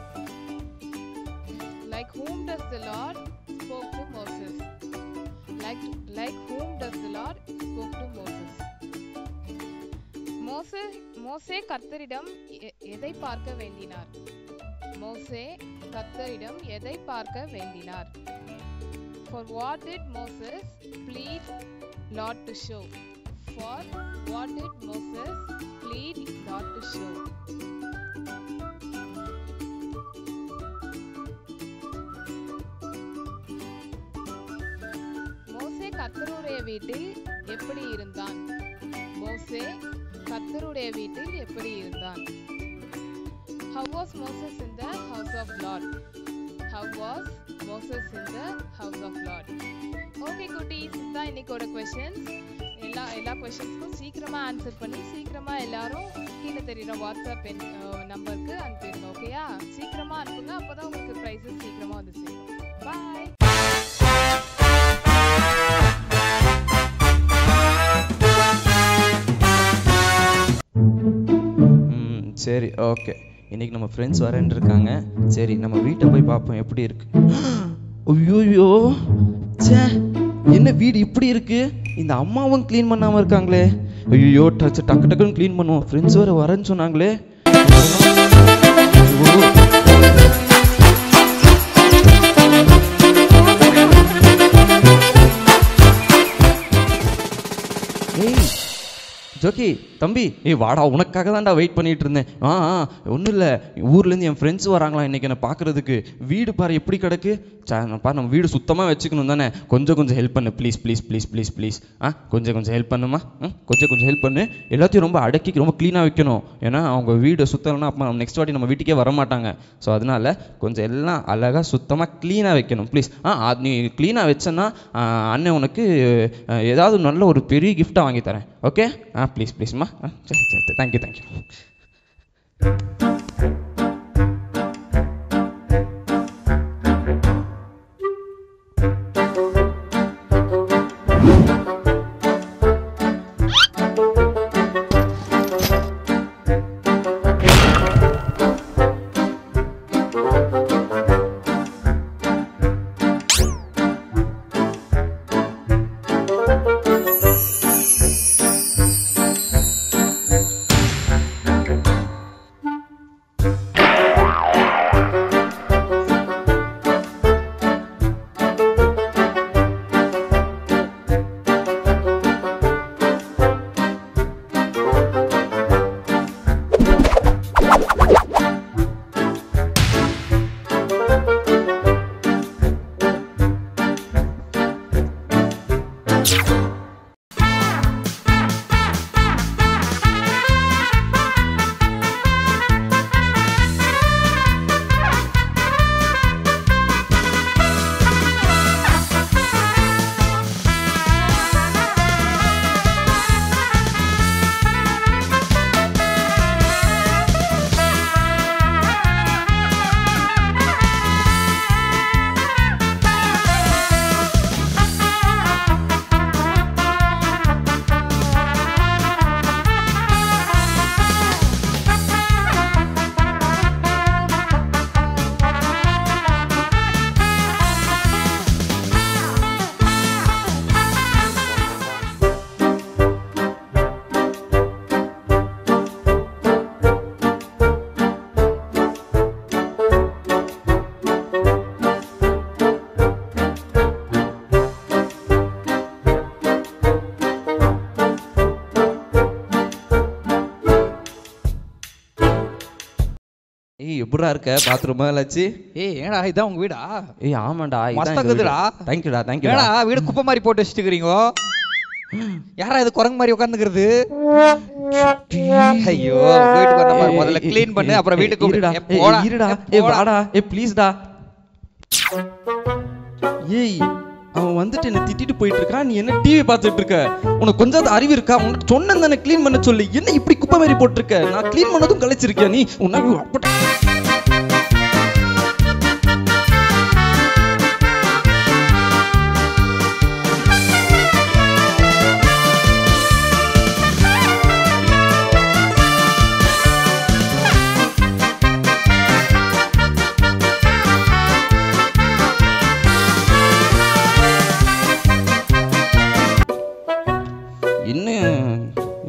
like whom does the lord spoke to moses like like whom does the lord spoke to moses மோசே மோசே கர்த்தரிடம் எ- எதை பார்க்க வேண்டினார் மோசே கர்த்தரிடம் எதை பார்க்க வேண்டினார் for what did moses plead lord to show for what did moses plead lord to show மோசே கர்த்தருடைய வீட்டில் எப்படி இருந்தான் மோசே கர்த்தருடைய வீட்டில் எப்படி இருந்தான் How was Moses in the house of Lord? How was Moses in the house of Lord? Okay குட்டீஸ் இதுதான் இன்னைக்கோட கொஷின்ஸ் எல்லா எல்லா கொஷின்ஸ்க்கும் சீக்கிரமா ஆன்சர் பண்ணி சீக்கிரமா எல்லாரும் கீழே தெரியுற வாட்ஸ்அப் நம்பருக்கு அனுப்பிடுங்க ஓகேயா சீக்கிரமா அனுப்புங்க அப்பதான் உங்களுக்கு ப்ரைஸஸ் சீக்கிரமா வந்து சேரும் பாய் ம் சரி ஓகே இன்னைக்கு நம்ம ஃப்ரெண்ட்ஸ் வரேன் இருக்காங்க சரி நம்ம வீட்டை போய் பார்ப்போம் எப்படி இருக்கு ஐயோயோ ச்சே என்ன வீடு இப்படி இருக்கு இந்த அம்மாவும் க்ளீன் பண்ணாம இருக்காங்களே ஐயோ டச்சு டக்கு டக்குன்னு க்ளீன் பண்ணுவோம் ஃப்ரெண்ட்ஸ் வேற வரேன்னு சொன்னாங்களே ஐயோ. ஏய் ஜோக்கி தம்பி ஏய் வாடா உனக்காக தான்டா வெயிட் பண்ணிட்டு இருந்தேன் ஆ ஆ ஒன்றும் இல்லை ஊர்லேருந்து என் ஃப்ரெண்ட்ஸ் வராங்களாம் இன்னைக்கு என்னை பார்க்கறதுக்கு வீடு பாரு எப்படி கிடக்கு சா நான் பாரு நம்ம வீடு சுத்தமாக வச்சுக்கணும் தானே கொஞ்சம் கொஞ்சம் ஹெல்ப் பண்ணு please please please please please ஆ கொஞ்சம் கொஞ்சம் ஹெல்ப் பண்ணுமா ம் கொஞ்சம் கொஞ்சம் ஹெல்ப் பண்ணு எல்லாத்தையும் ரொம்ப அடக்கி ரொம்ப க்ளீனாக வைக்கணும் ஏன்னா அவங்க வீடு சுத்தலைன்னா அப்போ நெக்ஸ்ட் வாட்டி நம்ம வீட்டுக்கே வர மாட்டாங்க ஸோ அதனால கொஞ்சம் எல்லாம் அழகாக சுத்தமாக க்ளீனாக வைக்கணும் ப்ளீஸ் ஆ அது நீ க்ளீனாக வச்சேன்னா ஆ, அண்ணன் உனக்கு ஆ, ஏதாவது நல்ல ஒரு பெரிய கிஃப்டாக வாங்கி தரேன் ஓகே ஆ ப்ளீஸ் ப்ளீஸ்மா ஆ சரி சரி தேங்க்யூ தேங்க்யூ ஏய் எப்படிடா இருக்க பாத்ரூமா லட்சி ஏய் ஏடா இதான் உங்க வீடா ஏய் ஆமாண்டா மஸ்தா இருக்குதுடா. தேங்க்யூடா ஏடா தேங்க்யூடா வீடு குப்பை மாதிரி போட்டு வச்சுட்டுக்கிறீங்க யாரா இது குரங்கு மாதிரி உட்காந்துக்கிறது ஐயோ வீட்டுக்கு வந்த பாரு முதல்ல க்ளீன் பண்ணு அப்புறம் வீட்டுக்கு கூப்பிடு. இருடா ஏய், போடா, இருடா ஏய், ஏய் போடா. வாடா ஏய் ப்ளீஸ்டா ஏய் அவன் வந்துட்டு என்ன திட்டிட்டு போயிட்டு இருக்கான் நீ என்ன டிவி பார்த்துட்டு இருக்க உனக்கு கொஞ்சம் அறிவு இருக்கா உனக்கு சொன்னேன் தானே க்ளீன் பண்ண சொல்லி என்ன இப்படி குப்பை மாதிரி போட்டிருக்க நான் க்ளீன் பண்ணதும் கலைச்சிருக்கியா நீ உனக்கு அப்படி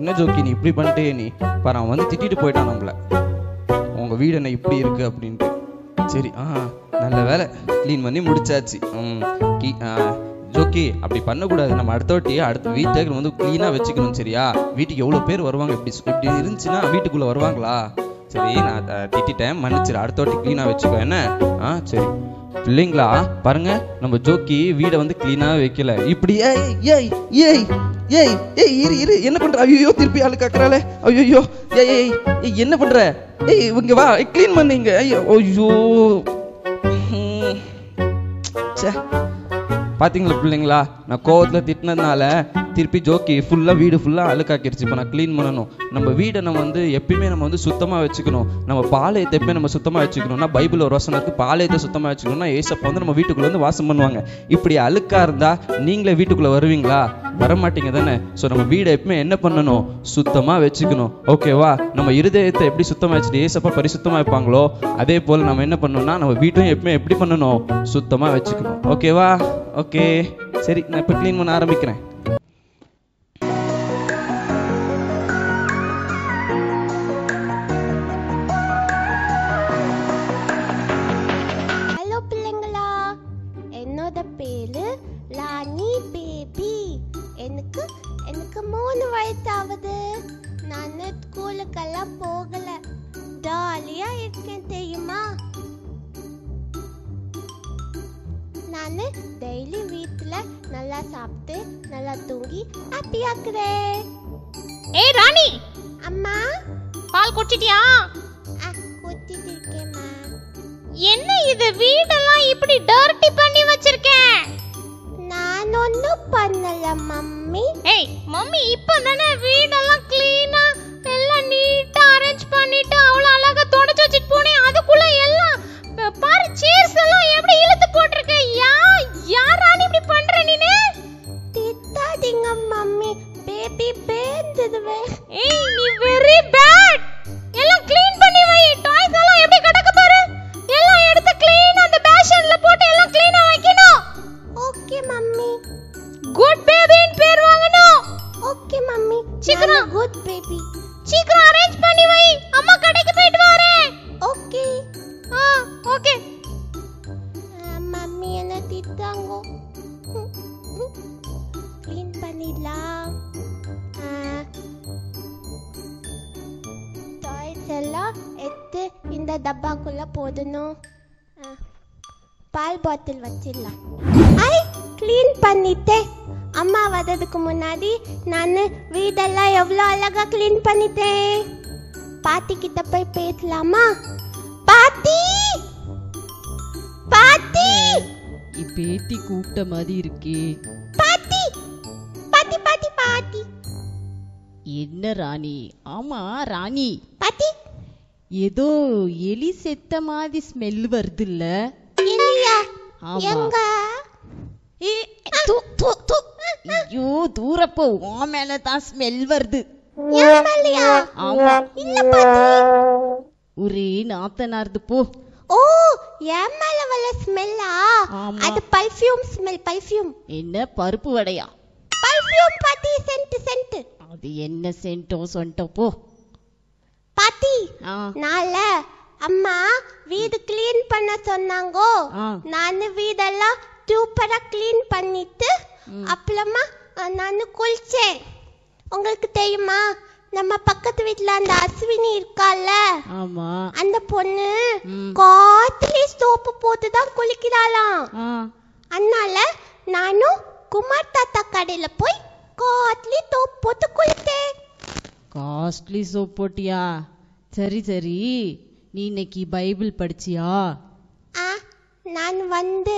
என்ன ஜோக்கி நீ இப்படி பண்ணிட்டே நீ பாரு அவன் வந்து திட்டிட்டு போயிட்டான் நம்மள உங்க வீடு என்ன இப்படி இருக்கு அப்படின்ட்டு சரி ஆ நல்ல வேலை க்ளீன் பண்ணி முடிச்சாச்சு ம் கீ ஆ, ஜோக்கி அப்படி பண்ணக்கூடாது நம்ம அடுத்த வாட்டி அடுத்த வீட்டை வந்து க்ளீனாக வச்சுக்கணும் சரியா வீட்டுக்கு எவ்வளோ பேர் வருவாங்க இப்படி இப்படி இருந்துச்சுன்னா வீட்டுக்குள்ளே வருவாங்களா சரி நான் த- திட்டிட்டேன் மன்னிச்சிரு அடுத்த வாட்டி க்ளீனாக வச்சுக்கோ என்ன ஆ சரி பிள்ளைங்களா பாருங்க நம்ம ஜோக்கி வீடை வந்து க்ளீனாக வைக்கல இப்படி ஏய் ஏய் ஏய் ஏய் ஏய் இரு இரு என்ன பண்ற ஐயோ திருப்பி ஆளு காக்குறாளே ஐயோ ஏய் ஏய் ஏய் என்ன பண்ற ஏய் இங்க வா க்ளீன் பண்ணீங்க ஐயோ ஐயோ ம். ச்சே பாத்தீங்களா பிள்ளைங்களா நான் கோவத்துல திட்டினதுனால திருப்பி ஜோக்கி ஃபுல்லா வீடு ஃபுல்லா அழுக்காக்கிருச்சு இப்போ நான் க்ளீன் பண்ணணும் நம்ம வீடை நம்ம வந்து எப்பயுமே நம்ம வந்து சுத்தமா வச்சுக்கணும் நம்ம பாளையத்தை எப்பயுமே நம்ம சுத்தமா வச்சுக்கணும்னா பைபிள் ஒரு வசனம் இருக்கு பாளையத்தை சுத்தமா வச்சுக்கணும்னா ஏசப்பா வந்து நம்ம வீட்டுக்குள்ள வந்து வாசம் பண்ணுவாங்க இப்படி அழுக்கா இருந்தா நீங்களே வீட்டுக்குள்ள வருவீங்களா வர மாட்டீங்க தானே ஸோ நம்ம வீடை எப்பவுமே என்ன பண்ணணும் சுத்தமா வச்சுக்கணும் ஓகேவா நம்ம இருதயத்தை எப்படி சுத்தமா வச்சுட்டு ஏசப்பா பரிசுத்தமா வைப்பாங்களோ அதே போல நம்ம என்ன பண்ணணும்னா நம்ம வீட்டையும் எப்பவுமே எப்படி பண்ணணும் சுத்தமா வச்சுக்கணும் ஓகேவா ஓகே சரி நான் இப்போ க்ளீன் பண்ண ஆரம்பிக்கிறேன் ஹலோ பிள்ளைங்களா என்னோட பேரு ராணி பேபி எனக்கு எனக்கு மூணு வயசாகுது நான் ஸ்கூலுக்கெல்லாம் போகல ஜாலியா இருக்கேன் தெரியுமா நான் டெய்லி வீட்டில் நல்லா சாப்பிட்டு நல்லா தூங்கி ஹாப்பியா இருக்கிறேன் ஏய் ராணி அம்மா பால் குடிச்சிட்டியா ஆ கூட்டிட்டு இருக்கேம்மா என்ன இது வீடெல்லாம் இப்படி டர்ட்டி பண்ணி வச்சிருக்கேன் நான் ஒன்றும் பண்ணல மம்மி ஏய் மம்மி இப்போ தானே வீடெல்லாம் க்ளீனா எல்லாம் நீட்டா அரேஞ்ச் பண்ணிட்டு அவ்வளோ அழகா தொடச்சு வச்சுட்டு போனேன் அதுக்குள்ள எல்லாம் ப- பாரு சேர்ஸ் எல்லாம் எப்படி இழுத்து போட்டிருக்க யா யாரானி இப்படி பண்ற நீனு திட்டாதீங்க மம்மி பேபி பேந்துடுவேன் ஏய் நீ வெரி பேட் எல்லாம் க்ளீன் பண்ணி வை டாய்ஸ் எல்லாம் எப்படி கிடக்கு பாரு எல்லாம் எடுத்து க்ளீன் அந்த பேஷன்ல போட்டு எல்லாம் க்ளீனா வைக்கணும் ஓகே மம்மி குட் பேபின்னு பேர் வாங்கணும் ஓகே மம்மி சீக்கிரம். குட் பேபி சீக்கிரம் அரேஞ்ச் பண்ணி வை அம்மா கடைக்கு போயிட்டு வரேன் ஓகே ஆ ஓகே மம்மி என்ன திட்டாங்க க்ளீன் பண்ணிடலாம் டாய்ஸ் எல்லாம் எடுத்து இந்த டப்பாக்குள்ள போடணும் ஆ, பால் பாட்டில் வச்சிடலாம் ஐ க்ளீன் பண்ணிட்டேன் அம்மா வர்றதுக்கு முன்னாடி நான் வீடெல்லாம் எவ்வளோ அழகா க்ளீன் பண்ணிட்டேன் பாட்டி கிட்ட போய் பேசலாமா பாட்டி பாட்டி பேத்தி கூப்பிட்ட மாதிரி இருக்கே பாட்டி பாட்டி பாட்டி பாட்டி என்ன ராணி ஆமா ராணி பாட்டி ஏதோ எலி செத்த மாதிரி ஸ்மெல் வருது இல்ல இல்லையா ஆமா. எங்க ஏ, தூ, தூ, தூ. ஐயோ தூரப்போ உன் மேல தான் ஸ்மெல் வருது என் மேலயா ஆமா இல்ல பாட்டி ஒரே நாத்தனாருது போ ஓ என் மேல வர ஸ்மெல்லா ஆமா. அது பர்ஃப்யூம் ஸ்மெல் பர்ஃப்யூம் என்ன பருப்பு வடையா பர்ஃப்யூம் பாட்டி சென்ட் சென்ட் அது என்ன சென்ட்டோ சொன்ட்டோ போ பாட்டி ஆ நாள அம்மா வீடு க்ளீன் பண்ண சொன்னாங்கோ ஆ. நான் வீடெல்லாம் சூப்பரா க்ளீன் பண்ணிட்டு அப்புறமா அஹ், நான் குளிச்சேன் உங்களுக்கு தெரியுமா நம்ம பக்கத்து வீட்ல அந்த அஸ்வினி இருக்கால ஆமா அந்த பொண்ணு ம். காத்துலயே சோப்பு போட்டு தான் குளிக்கிறாளாம் ஆ அதனால நானும் குமார் தாத்தா கடையில போய் காத்துலயே சோப்பு போட்டு குளித்தேன் காஸ்ட்லி சோப் போட்டியா சரி சரி நீ இன்னைக்கு பைபிள் படிச்சியா ஆ நான் வந்து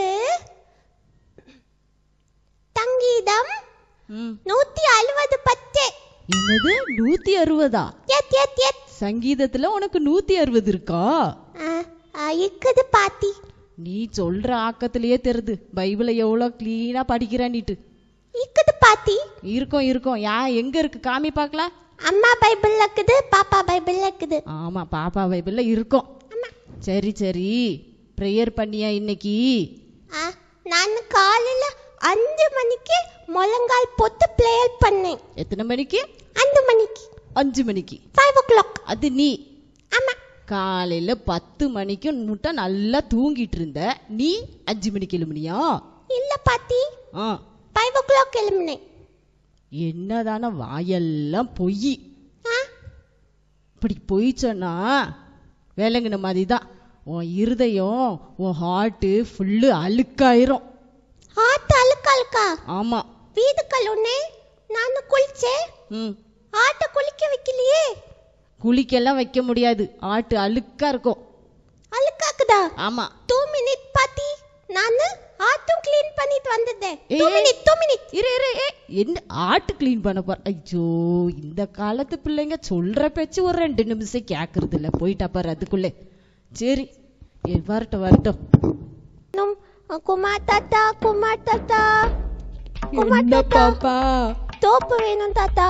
தங்கீதம் ம். நூத்தி அறுபது பத்து என்னது நூத்தி அறுபதா எத் எத் எத் சங்கீதத்துல உனக்கு நூத்தி அறுபது இருக்கா ஆ, ஆ, இருக்குது பாட்டி நீ சொல்ற ஆக்கத்திலேயே தெரியுது பைபிளை எவ்வளவு கிளீனா படிக்கிறான்னுட்டு இருக்குது பாட்டி இருக்கும் இருக்கும் யா எங்க இருக்கு காமி பார்க்கலாம் அம்மா பைபிள் இருக்குது பாப்பா பைபிள் இருக்குது ஆமா பாப்பா பைபிள்ல இருக்கும் சரி சரி ப்ரேயர் பண்ணியா இன்னைக்கு ஆ, நான் காலையில அஞ்சு மணிக்கு முழங்கால் போட்டு ப்ளேயர் பண்ணேன் எத்தனை மணிக்கு அஞ்சு மணிக்கு அஞ்சு மணிக்கு ஃபைவ் ஓ கிளாக் அது நீ ஆமா காலையில பத்து மணிக்கு முட்டை நல்லா தூங்கிட்டு இருந்த நீ அஞ்சு மணிக்கு எழுமணியா இல்ல பாட்டி ஆ ஃபைவ் ஓ கிளாக் எழும்பினேன் என்னதான வாயெல்லாம் பொய் ஆ இப்படி பொய் சொன்னா வேலைங்கின மாதிரி தான் உன் இருதயம் உன் ஹார்ட்டு ஃபுல்லு அழுக்காயிரும் ஆட்டு அழுக்க அழுக்கா ஆமா வீடு கழுவுனே நானும் குளிச்சேன் ம் ஆட்டை குளிக்க வைக்கலையே குளிக்கெல்லாம் வைக்க முடியாது ஆட்டு அழுக்கா இருக்கும் அழுக்காக்குதா ஆமா டூ மினிட் பாட்டி நானு ஆட்டும் க்ளீன் பண்ணிட்டு வந்துட்டேன் டூ ஏய். மினிட் டூ மினிட் இரு இரு ஏ என்ன ஆட்டு க்ளீன் பண்ண போற ஐயோ இந்த காலத்து பிள்ளைங்க சொல்ற பேச்சு ஒரு ரெண்டு நிமிஷம் கேக்குறது இல்ல போயிட்டா பாரு அதுக்குள்ளே சரி ஏ, வரட்டும் வரட்டும் நம் குமார் தாத்தா குமார் தாத்தா குமார் என்ன தாத்தா பாப்பா தோப்பு வேணும் தாத்தா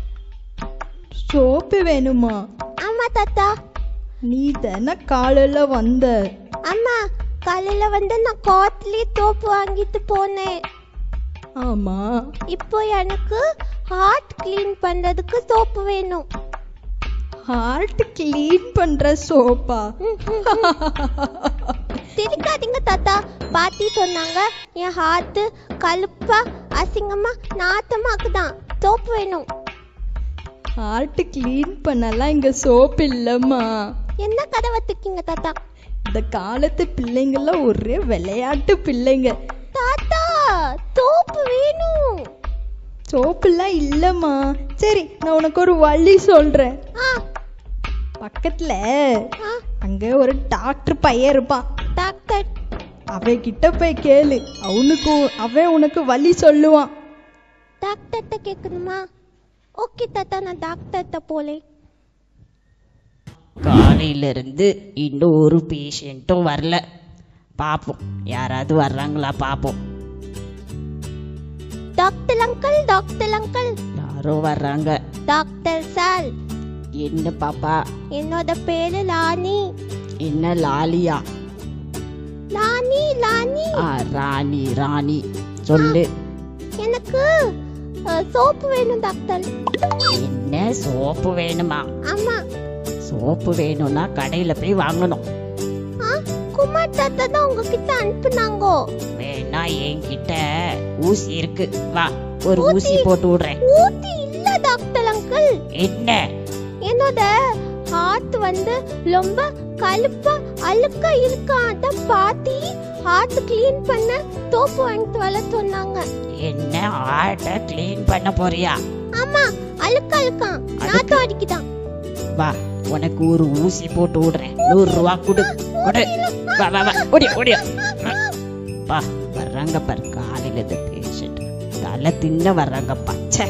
சோப்பு வேணுமா ஆமா தாத்தா நீ தானே காலையில வந்த அம்மா காலையில வந்து நான் காட்லி தோப்பு வாங்கிட்டு போனேன் ஆமா இப்போ எனக்கு ஹார்ட் க்ளீன் பண்றதுக்கு சோப்பு வேணும் ஹார்ட் க்ளீன் பண்ற சோப்பா சிரிக்காதீங்க தாத்தா பாட்டி சொன்னாங்க என் ஹார்ட் கழுப்பா அசிங்கமா நாத்தமாக்குதான் சோப்பு வேணும் ஹார்ட் க்ளீன் பண்ணலாம் இங்க சோப்பு இல்லம்மா என்ன கதை வத்துக்கீங்க தாத்தா இந்த காலத்து பிள்ளைங்கெல்லாம் ஒரே விளையாட்டு பிள்ளைங்க தாத்தா சோப்பு வேணும் சோப்புலாம் இல்லம்மா சரி நான் உனக்கு ஒரு வழி சொல்றேன் ஆ பக்கத்துல ஆ அங்க ஒரு டாக்டர் பையன் இருப்பான் டாக்டர் அவன் கிட்ட போய் கேளு அவனுக்கு அவன் உனக்கு வழி சொல்லுவான் டாக்டர்கிட்ட கேட்கணுமா ஓகே தாத்தா நான் டாக்டர்கிட்ட போலேன் காலையில இருந்து இன்னும் ஒரு பேஷண்ட்டும் வரல பாப்போம் யாராவது வர்றாங்களா பாப்போம் டாக்டர் அங்கிள் டாக்டர் அங்கிள் யாரோ வர்றாங்க டாக்டர் சார் என்ன பாப்பா என்னோட பேரு லானி என்ன லாலியா லானி லானி ஆ ராணி ராணி சொல்லு எனக்கு சோப்பு வேணும் டாக்டர் என்ன சோப்பு வேணுமா ஆமா சோப்பு வேணும்னா கடையில போய் வாங்கணும் ஆ குமார் தாத்தா தான் உங்ககிட்ட அனுப்புனாங்கோ வேணா என்கிட்ட ஊசி இருக்கு வா ஒரு ஊசி போட்டு விடுறேன் ஊத்தி இல்ல டாக்டர் அங்கிள் என்ன என்னோட ஹார்ட் வந்து ரொம்ப கழுப்பா அழுக்கா இருக்கா அதான் பாட்டி ஹார்ட் க்ளீன் பண்ண தோப்பு வாங்கிட்டு வர சொன்னாங்க என்ன ஆட்டை க்ளீன் பண்ண போறியா ஆமா அழுக்கா அழுக்கான் நாத்தம் அடிக்குதான் வா உனக்கு ஒரு ஊசி போட்டு விடுறேன் நூறு ரூபா கொடு கொடு வா வா வா ஓடியா ஓடியா பா வர்றாங்க பாரு காலையில இந்த பேஷண்ட் தலை தின்ன வர்றாங்க பச்சை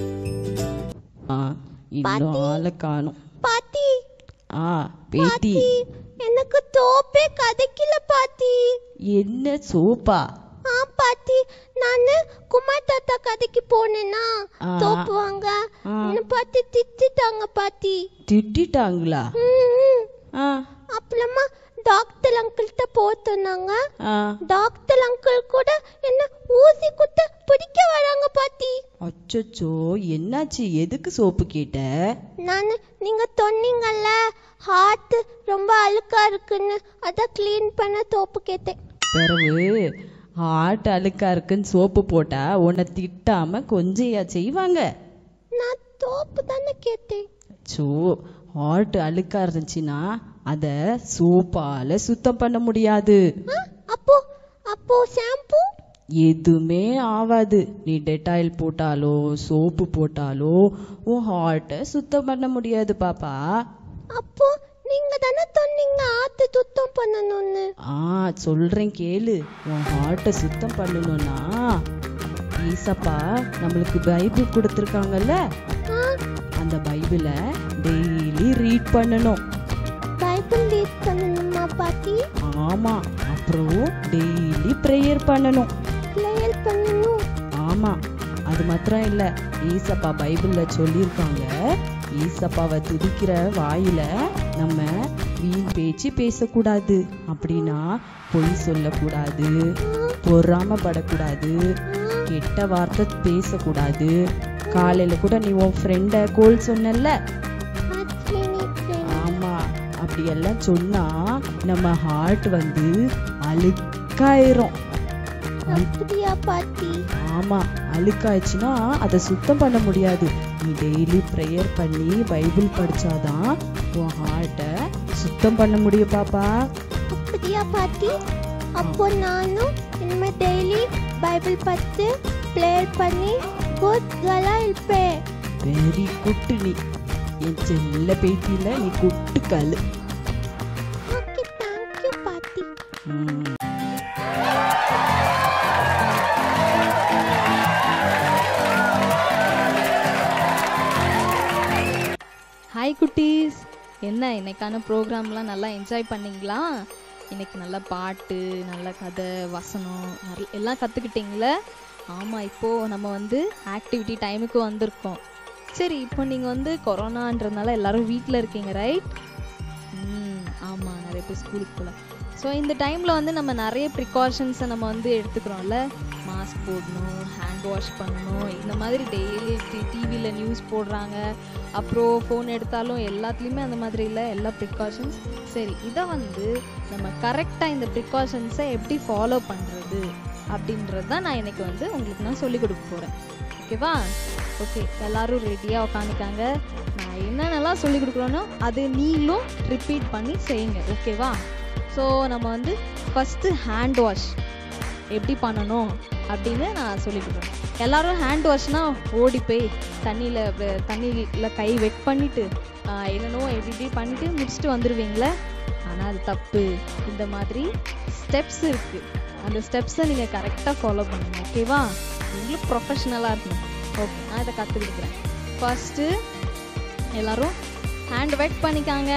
ஆ இன்னும் ஆளை காணும் பாட்டி ஆ பேட்டி பாட்டி எனக்கு தோப்பே கதைக்கல பாட்டி என்ன சோப்பா ஆ பாட்டி நானு குமார் தாத்தா கதைக்கு போனேன்னா ஆ. தோப்பு வாங்க ஆ. என்ன பாட்டி திட்டிட்டாங்க பாட்டி திட்டிட்டாங்களா ம், ம். ஆ அப்புறமா டாக்டர் அங்கிள்கிட்ட போத்தோன்னாங்க ஆ டாக்டர் அங்கிள் கூட என்ன ஊசி குத்த பிடிக்க வராங்க பாட்டி அச்சச்சோ என்னாச்சு எதுக்கு சோப்பு கேட்ட நான் நீங்க சொன்னீங்கல்ல ஹார்ட் ரொம்ப அழுக்கா இருக்குன்னு அதான் க்ளீன் பண்ண தோப்பு கேட்டேன் பிறகு ஹார்ட் அழுக்கா இருக்குன்னு சோப்பு போட்டா உன்னை திட்டாம கொஞ்சையா செய்வாங்க நான் தோப்பு தானே கேட்டேன் சோ ஹார்ட் அழுக்கா இருந்துச்சுன்னா அத சோப்பால சுத்தம் பண்ண முடியாது ஆ, அப்போ அப்போ ஷாம்பு எதுவுமே ஆகாது நீ டெட்டாயில் போட்டாலோ சோப்பு போட்டாலோ உன் ஹார்ட்டை சுத்தம் பண்ண முடியாது பாப்பா அப்போ நீங்க தானே சொன்னீங்க ஆத்து சுத்தம் பண்ணணும்னு ஆ சொல்றேன் கேளு உன் ஹார்ட்டை சுத்தம் பண்ணணும்னா ஈசப்பா நம்மளுக்கு பைபிள் கொடுத்துருக்காங்கல்ல ஆ, அந்த பைபிளை டெய்லி ரீட் பண்ணணும் பைபிள் ரீட் பண்ணணுமா பாட்டி ஆமா அப்புறம் டெய்லி ப்ரேயர் பண்ணணும் ப்ளேயர் பண்ணணும் ஆமா அது மாத்திரம் இல்ல ஈசப்பா பைபிள்ல சொல்லியிருக்காங்க ஈசப்பாவை துதிக்கிற வாயில நம்ம வீண் பேச்சு பேசக்கூடாது அப்படின்னா பொய் சொல்லக்கூடாது பொறாமப்படக்கூடாது கெட்ட வார்த்தை பேசக்கூடாது காலையில கூட நீ உன் ஃப்ரெண்டை கோல் சொன்னல அஸ்வினி friend. ஆமா அப்படியெல்லாம் சொன்னா நம்ம ஹார்ட் வந்து அழுக்காயிரும் அப்படியா பாட்டி ஆமா அழுக்காயிடுச்சுன்னா அதை சுத்தம் பண்ண முடியாது நீ டெய்லி ப்ரேயர் பண்ணி பைபிள் படிச்சாதான் உன் ஹார்ட்டை சுத்தம் பண்ண முடியும் பாப்பா அப்படியா பாட்டி அப்போ நானும் இனிமே டெய்லி பைபிள் பார்த்து ப்ரேயர் பண்ணி குட் கேர்ளா இருப்பேன் வெரி குட்டு நீ என் செல்ல பேத்தியில நீ குட்டு கல்லு ஓகே தேங்க்யூ பாட்டி ம். ஹாய் குட்டீஸ் என்ன இன்னைக்கான ப்ரோக்ராம்லாம் நல்லா என்ஜாய் பண்ணீங்களா இன்னைக்கு நல்ல பாட்டு நல்ல கதை வசனம் நிறைய எல்லாம் கற்றுக்கிட்டீங்களே ஆமாம் இப்போது நம்ம வந்து ஆக்டிவிட்டி டைமுக்கு வந்திருக்கோம் சரி இப்போ நீங்கள் வந்து கொரோனான்றதுனால எல்லாரும் வீட்டில் இருக்கீங்க ரைட் ம் ஆமாம் நிறைய பேர் ஸ்கூலுக்கு போகல ஸோ இந்த டைமில் வந்து நம்ம நிறைய ப்ரிகாஷன்ஸை நம்ம வந்து எடுத்துக்கிறோம்ல மாஸ்க் போடணும் ஹேண்ட் வாஷ் பண்ணணும் இந்த மாதிரி டெய்லி டிவியில் நியூஸ் போடுறாங்க அப்புறம் ஃபோன் எடுத்தாலும் எல்லாத்துலேயுமே அந்த மாதிரி இல்லை எல்லா ப்ரிகாஷன்ஸ் சரி இதை வந்து நம்ம கரெக்டாக இந்த ப்ரிகாஷன்ஸை எப்படி ஃபாலோ பண்ணுறது அப்படின்றது தான் நான் இன்னைக்கு வந்து உங்களுக்கு நான் சொல்லிக் கொடுக்க போகிறேன் ஓகேவா ஓகே எல்லாரும் ரெடியாக உட்காந்துக்காங்க நான் என்னென்னலாம் சொல்லி கொடுக்குறோனோ அது நீங்களும் ரிப்பீட் பண்ணி செய்யுங்க ஓகேவா ஸோ நம்ம வந்து ஃபஸ்ட்டு ஹேண்ட் வாஷ் எப்படி பண்ணணும் அப்படின்னு நான் சொல்லி கொடுக்குறேன் எல்லாரும் ஹேண்ட் வாஷ்னா ஓடி போய் தண்ணியில் தண்ணியில் கை வெட் பண்ணிட்டு ஆஹ், என்னென்னோ எப்படி இப்படி பண்ணிட்டு முடிச்சுட்டு வந்துடுவீங்களே ஆனால் அது தப்பு இந்த மாதிரி ஸ்டெப்ஸ் இருக்குது அந்த ஸ்டெப்ஸை நீங்கள் கரெக்டாக ஃபாலோ பண்ணுங்க ஓகேவா நீங்களும் ப்ரொஃபஷ்னலாக இருக்கணும் ஓகே நான் இதை கற்றுக் கொடுக்குறேன் ஃபஸ்ட்டு எல்லாரும் ஹேண்ட் வெட் பண்ணிக்காங்க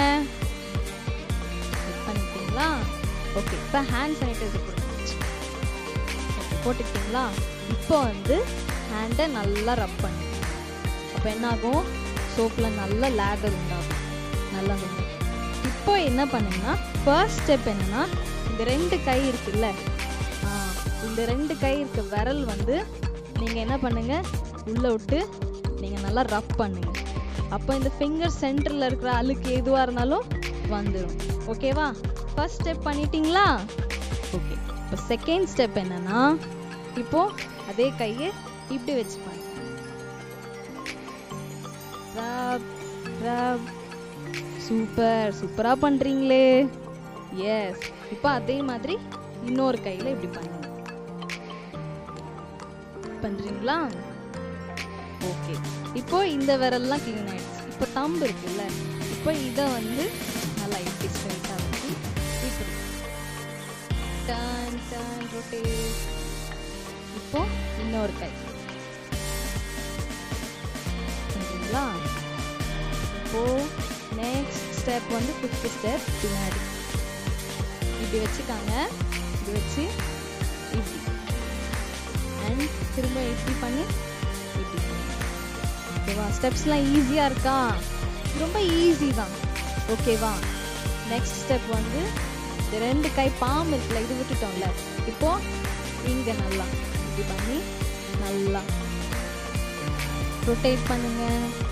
வெட் பண்ணிக்கிட்டீங்களா ஓகே இப்போ ஹேண்ட் சானிடைசர் போடுங்க Okay, போட்டுக்கிட்டீங்களா இப்போ வந்து ஹேண்டை நல்லா ரப் பண்ணி அப்போ என்னாகும் சோப்பில் நல்ல லேதர் உண்டாகும் நல்லா இருக்கும் இப்போ என்ன பண்ணுங்கன்னா ஃபர்ஸ்ட் ஸ்டெப் என்னன்னா இந்த ரெண்டு கை இருக்குல்ல ஆ, இந்த ரெண்டு கை இருக்க விரல் வந்து நீங்கள் என்ன பண்ணுங்க உள்ளே விட்டு நீங்கள் நல்லா ரப் பண்ணுங்க அப்போ இந்த ஃபிங்கர் சென்டரில் இருக்கிற அழுக்கு எதுவாக இருந்தாலும் வந்துடும் ஓகேவா ஃபர்ஸ்ட் ஸ்டெப் பண்ணிட்டீங்களா ஓகே இப்போ செகண்ட் ஸ்டெப் என்னன்னா இப்போ அதே கையை இப்படி வச்சு பண்ணுங்க ரப் ரப் சூப்பர் சூப்பரா பண்றீங்களே எஸ் இப்போ அதே மாதிரி இன்னொரு கையில இப்படி பண்ணுங்க பண்றீங்களா ஓகே இப்போ இந்த விரல்லாம் க்ளீன் ஆயிடுச்சு இப்போ தம்பு இருக்குல்ல இப்போ இதை வந்து நல்லா இப்படி ஸ்ட்ரைட்டாக வச்சு இப்படி டர்ன் டர்ன் ரொட்டேட் இப்போ இன்னொரு கை பண்றீங்களா இப்போ நெக்ஸ்ட் ஸ்டெப் வந்து ஃபிஃப்த் ஸ்டெப் பின்னாடி இப்படி வச்சுக்காங்க இப்படி வச்சு இப்படி அண்ட் திரும்ப இப்படி பண்ணி இப்படி ஓகேவா ஸ்டெப்ஸ்லாம் ஈஸியாக இருக்கா ரொம்ப ஈஸி தான் ஓகேவா நெக்ஸ்ட் ஸ்டெப் வந்து இந்த ரெண்டு கை பாம் இருக்குல்ல இது விட்டுட்டோம்ல இப்போ இங்க நல்லா இப்படி பண்ணி நல்லா ரொட்டேட் பண்ணுங்க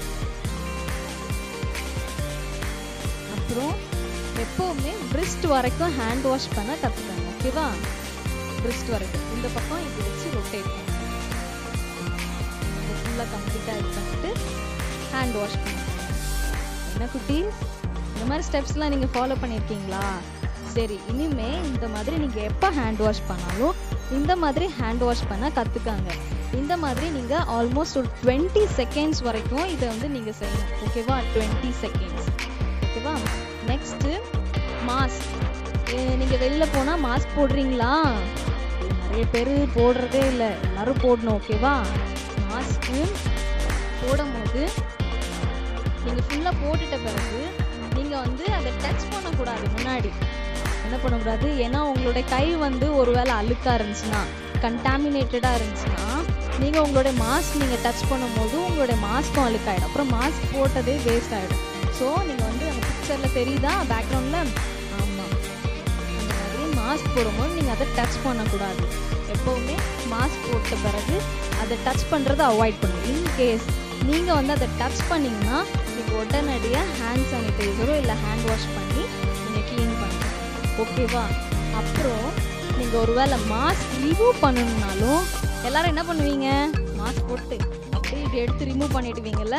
அப்புறம் எப்பவுமே wrist வரைக்கும் ஹேண்ட் வாஷ் பண்ண கத்துக்கங்க ஓகேவா wrist வரைக்கும் இந்த பக்கம் இப்படி வச்சு ரொட்டேட் பண்ணுங்க ஃபுல்லாக கம்ப்ளீட்டாக இது பண்ணிட்டு ஹேண்ட் வாஷ் பண்ணுங்க என்ன குட்டீஸ் இந்த மாதிரி ஸ்டெப்ஸ்லாம் நீங்கள் ஃபாலோ பண்ணியிருக்கீங்களா சரி இனிமே இந்த மாதிரி நீங்கள் எப்போ ஹேண்ட் வாஷ் பண்ணாலும் இந்த மாதிரி ஹேண்ட் வாஷ் பண்ண கற்றுக்காங்க இந்த மாதிரி நீங்கள் ஆல்மோஸ்ட் ஒரு டுவெண்ட்டி செகண்ட்ஸ் வரைக்கும் இதை வந்து நீங்கள் செய்யணும் ஓகேவா டுவெண்ட்டி செகண்ட்ஸ் ஓகேவா நெக்ஸ்ட்டு மாஸ்க் நீங்கள் வெளில போனால் மாஸ்க் போடுறீங்களா இது நிறைய பேர் போடுறதே இல்லை எல்லாரும் போடணும் ஓகேவா மாஸ்க்கு போடும்போது நீங்கள் ஃபுல்லாக போட்டுட்ட பிறகு நீங்கள் வந்து அதை டச் பண்ணக்கூடாது முன்னாடி என்ன பண்ணக்கூடாது ஏன்னா உங்களுடைய கை வந்து ஒருவேளை அழுக்காக இருந்துச்சுன்னா கண்டாமினேட்டடாக இருந்துச்சுன்னா நீங்கள் உங்களுடைய மாஸ்க் நீங்கள் டச் பண்ணும்போது உங்களுடைய மாஸ்க்கும் அழுக்காயிடும் அப்புறம் மாஸ்க் போட்டதே வேஸ்ட் ஆகிடும் ஸோ நீங்கள் வந்து அந்த பிக்சரில் தெரியுதா பேக்ரவுண்டில் ஆமாம் அந்த மாதிரி மாஸ்க் போடும்போது நீங்கள் அதை டச் பண்ணக்கூடாது எப்போவுமே மாஸ்க் போட்ட பிறகு அதை டச் பண்ணுறதை அவாய்ட் பண்ணுங்க இன்கேஸ் நீங்கள் வந்து அதை டச் பண்ணீங்கன்னா நீங்கள் உடனடியாக ஹேண்ட் சானிடைசரோ இல்லை ஹேண்ட் வாஷ் பண்ணி நீங்கள் க்ளீன் பண்ணுங்க ஓகேவா அப்புறம் நீங்கள் ஒருவேளை மாஸ்க் ரிமூவ் பண்ணணும்னாலும் எல்லாரும் என்ன பண்ணுவீங்க மாஸ்க் போட்டு அப்படியே இப்படி எடுத்து ரிமூவ் பண்ணிடுவீங்கல்ல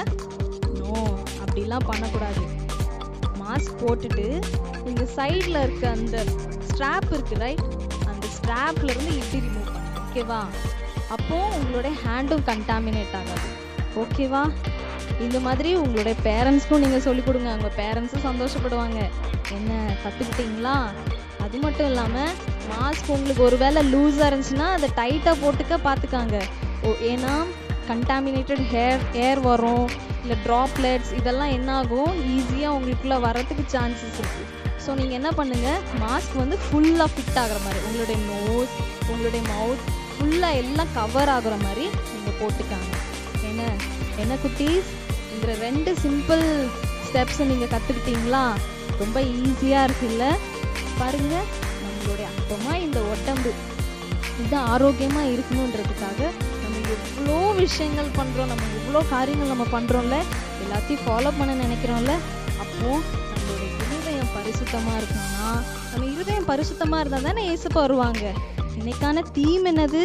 நோ அப்படிலாம் பண்ணக்கூடாது மாஸ்க் போட்டுட்டு இந்த சைடில் இருக்க அந்த ஸ்ட்ராப் இருக்கு ரைட் அந்த ஸ்ட்ராப்ல இருந்து இப்படி ரிமூவ் பண்ணுங்க ஓகேவா அப்போ உங்களுடைய ஹேண்டும் கண்டாமினேட் ஆகாது ஓகேவா இந்த மாதிரி உங்களுடைய பேரண்ட்ஸ்க்கும் நீங்கள் சொல்லிக் கொடுங்க உங்கள் பேரண்ட்ஸும் சந்தோஷப்படுவாங்க என்ன கற்றுக்கிட்டீங்களா அது மட்டும் இல்லாமல் மாஸ்க் உங்களுக்கு ஒருவேளை லூஸாக இருந்துச்சுன்னா அதை டைட்டாக போட்டுக்க பார்த்துக்காங்க ஓ ஏன்னா கண்டாமினேட்டட் ஹேர் ஏர் வரும் இல்லை ட்ராப்லெட்ஸ் இதெல்லாம் என்ன ஆகும் ஈஸியாக உங்களுக்குள்ளே வரதுக்கு சான்சஸ் இருக்குது ஸோ நீங்கள் என்ன பண்ணுங்கள் மாஸ்க் வந்து ஃபுல்லாக ஃபிட் ஆகுற மாதிரி உங்களுடைய நோஸ் உங்களுடைய மவுத் ஃபுல்லாக எல்லாம் கவர் ஆகுற மாதிரி நீங்கள் போட்டுக்காங்க என்ன என்ன குட்டீஸ் இந்த ரெண்டு சிம்பிள் ஸ்டெப்ஸை நீங்கள் கற்றுக்கிட்டீங்களா ரொம்ப ஈஸியாக இருக்குல்ல பாருங்க நம்மளுடைய அப்பமா இந்த உடம்பு இது ஆரோக்கியமாக இருக்கணுன்றதுக்காக நம்ம எவ்வளோ விஷயங்கள் பண்ணுறோம் நம்ம எவ்வளோ காரியங்கள் நம்ம பண்ணுறோம்ல எல்லாத்தையும் ஃபாலோ பண்ண நினைக்கிறோம்ல அப்போது நம்மளுடைய இருதயம் பரிசுத்தமாக இருக்கணும்னா நம்ம இருதயம் பரிசுத்தமாக இருந்தால் தானே ஏசப்பா வருவாங்க இன்னைக்கான தீம் என்னது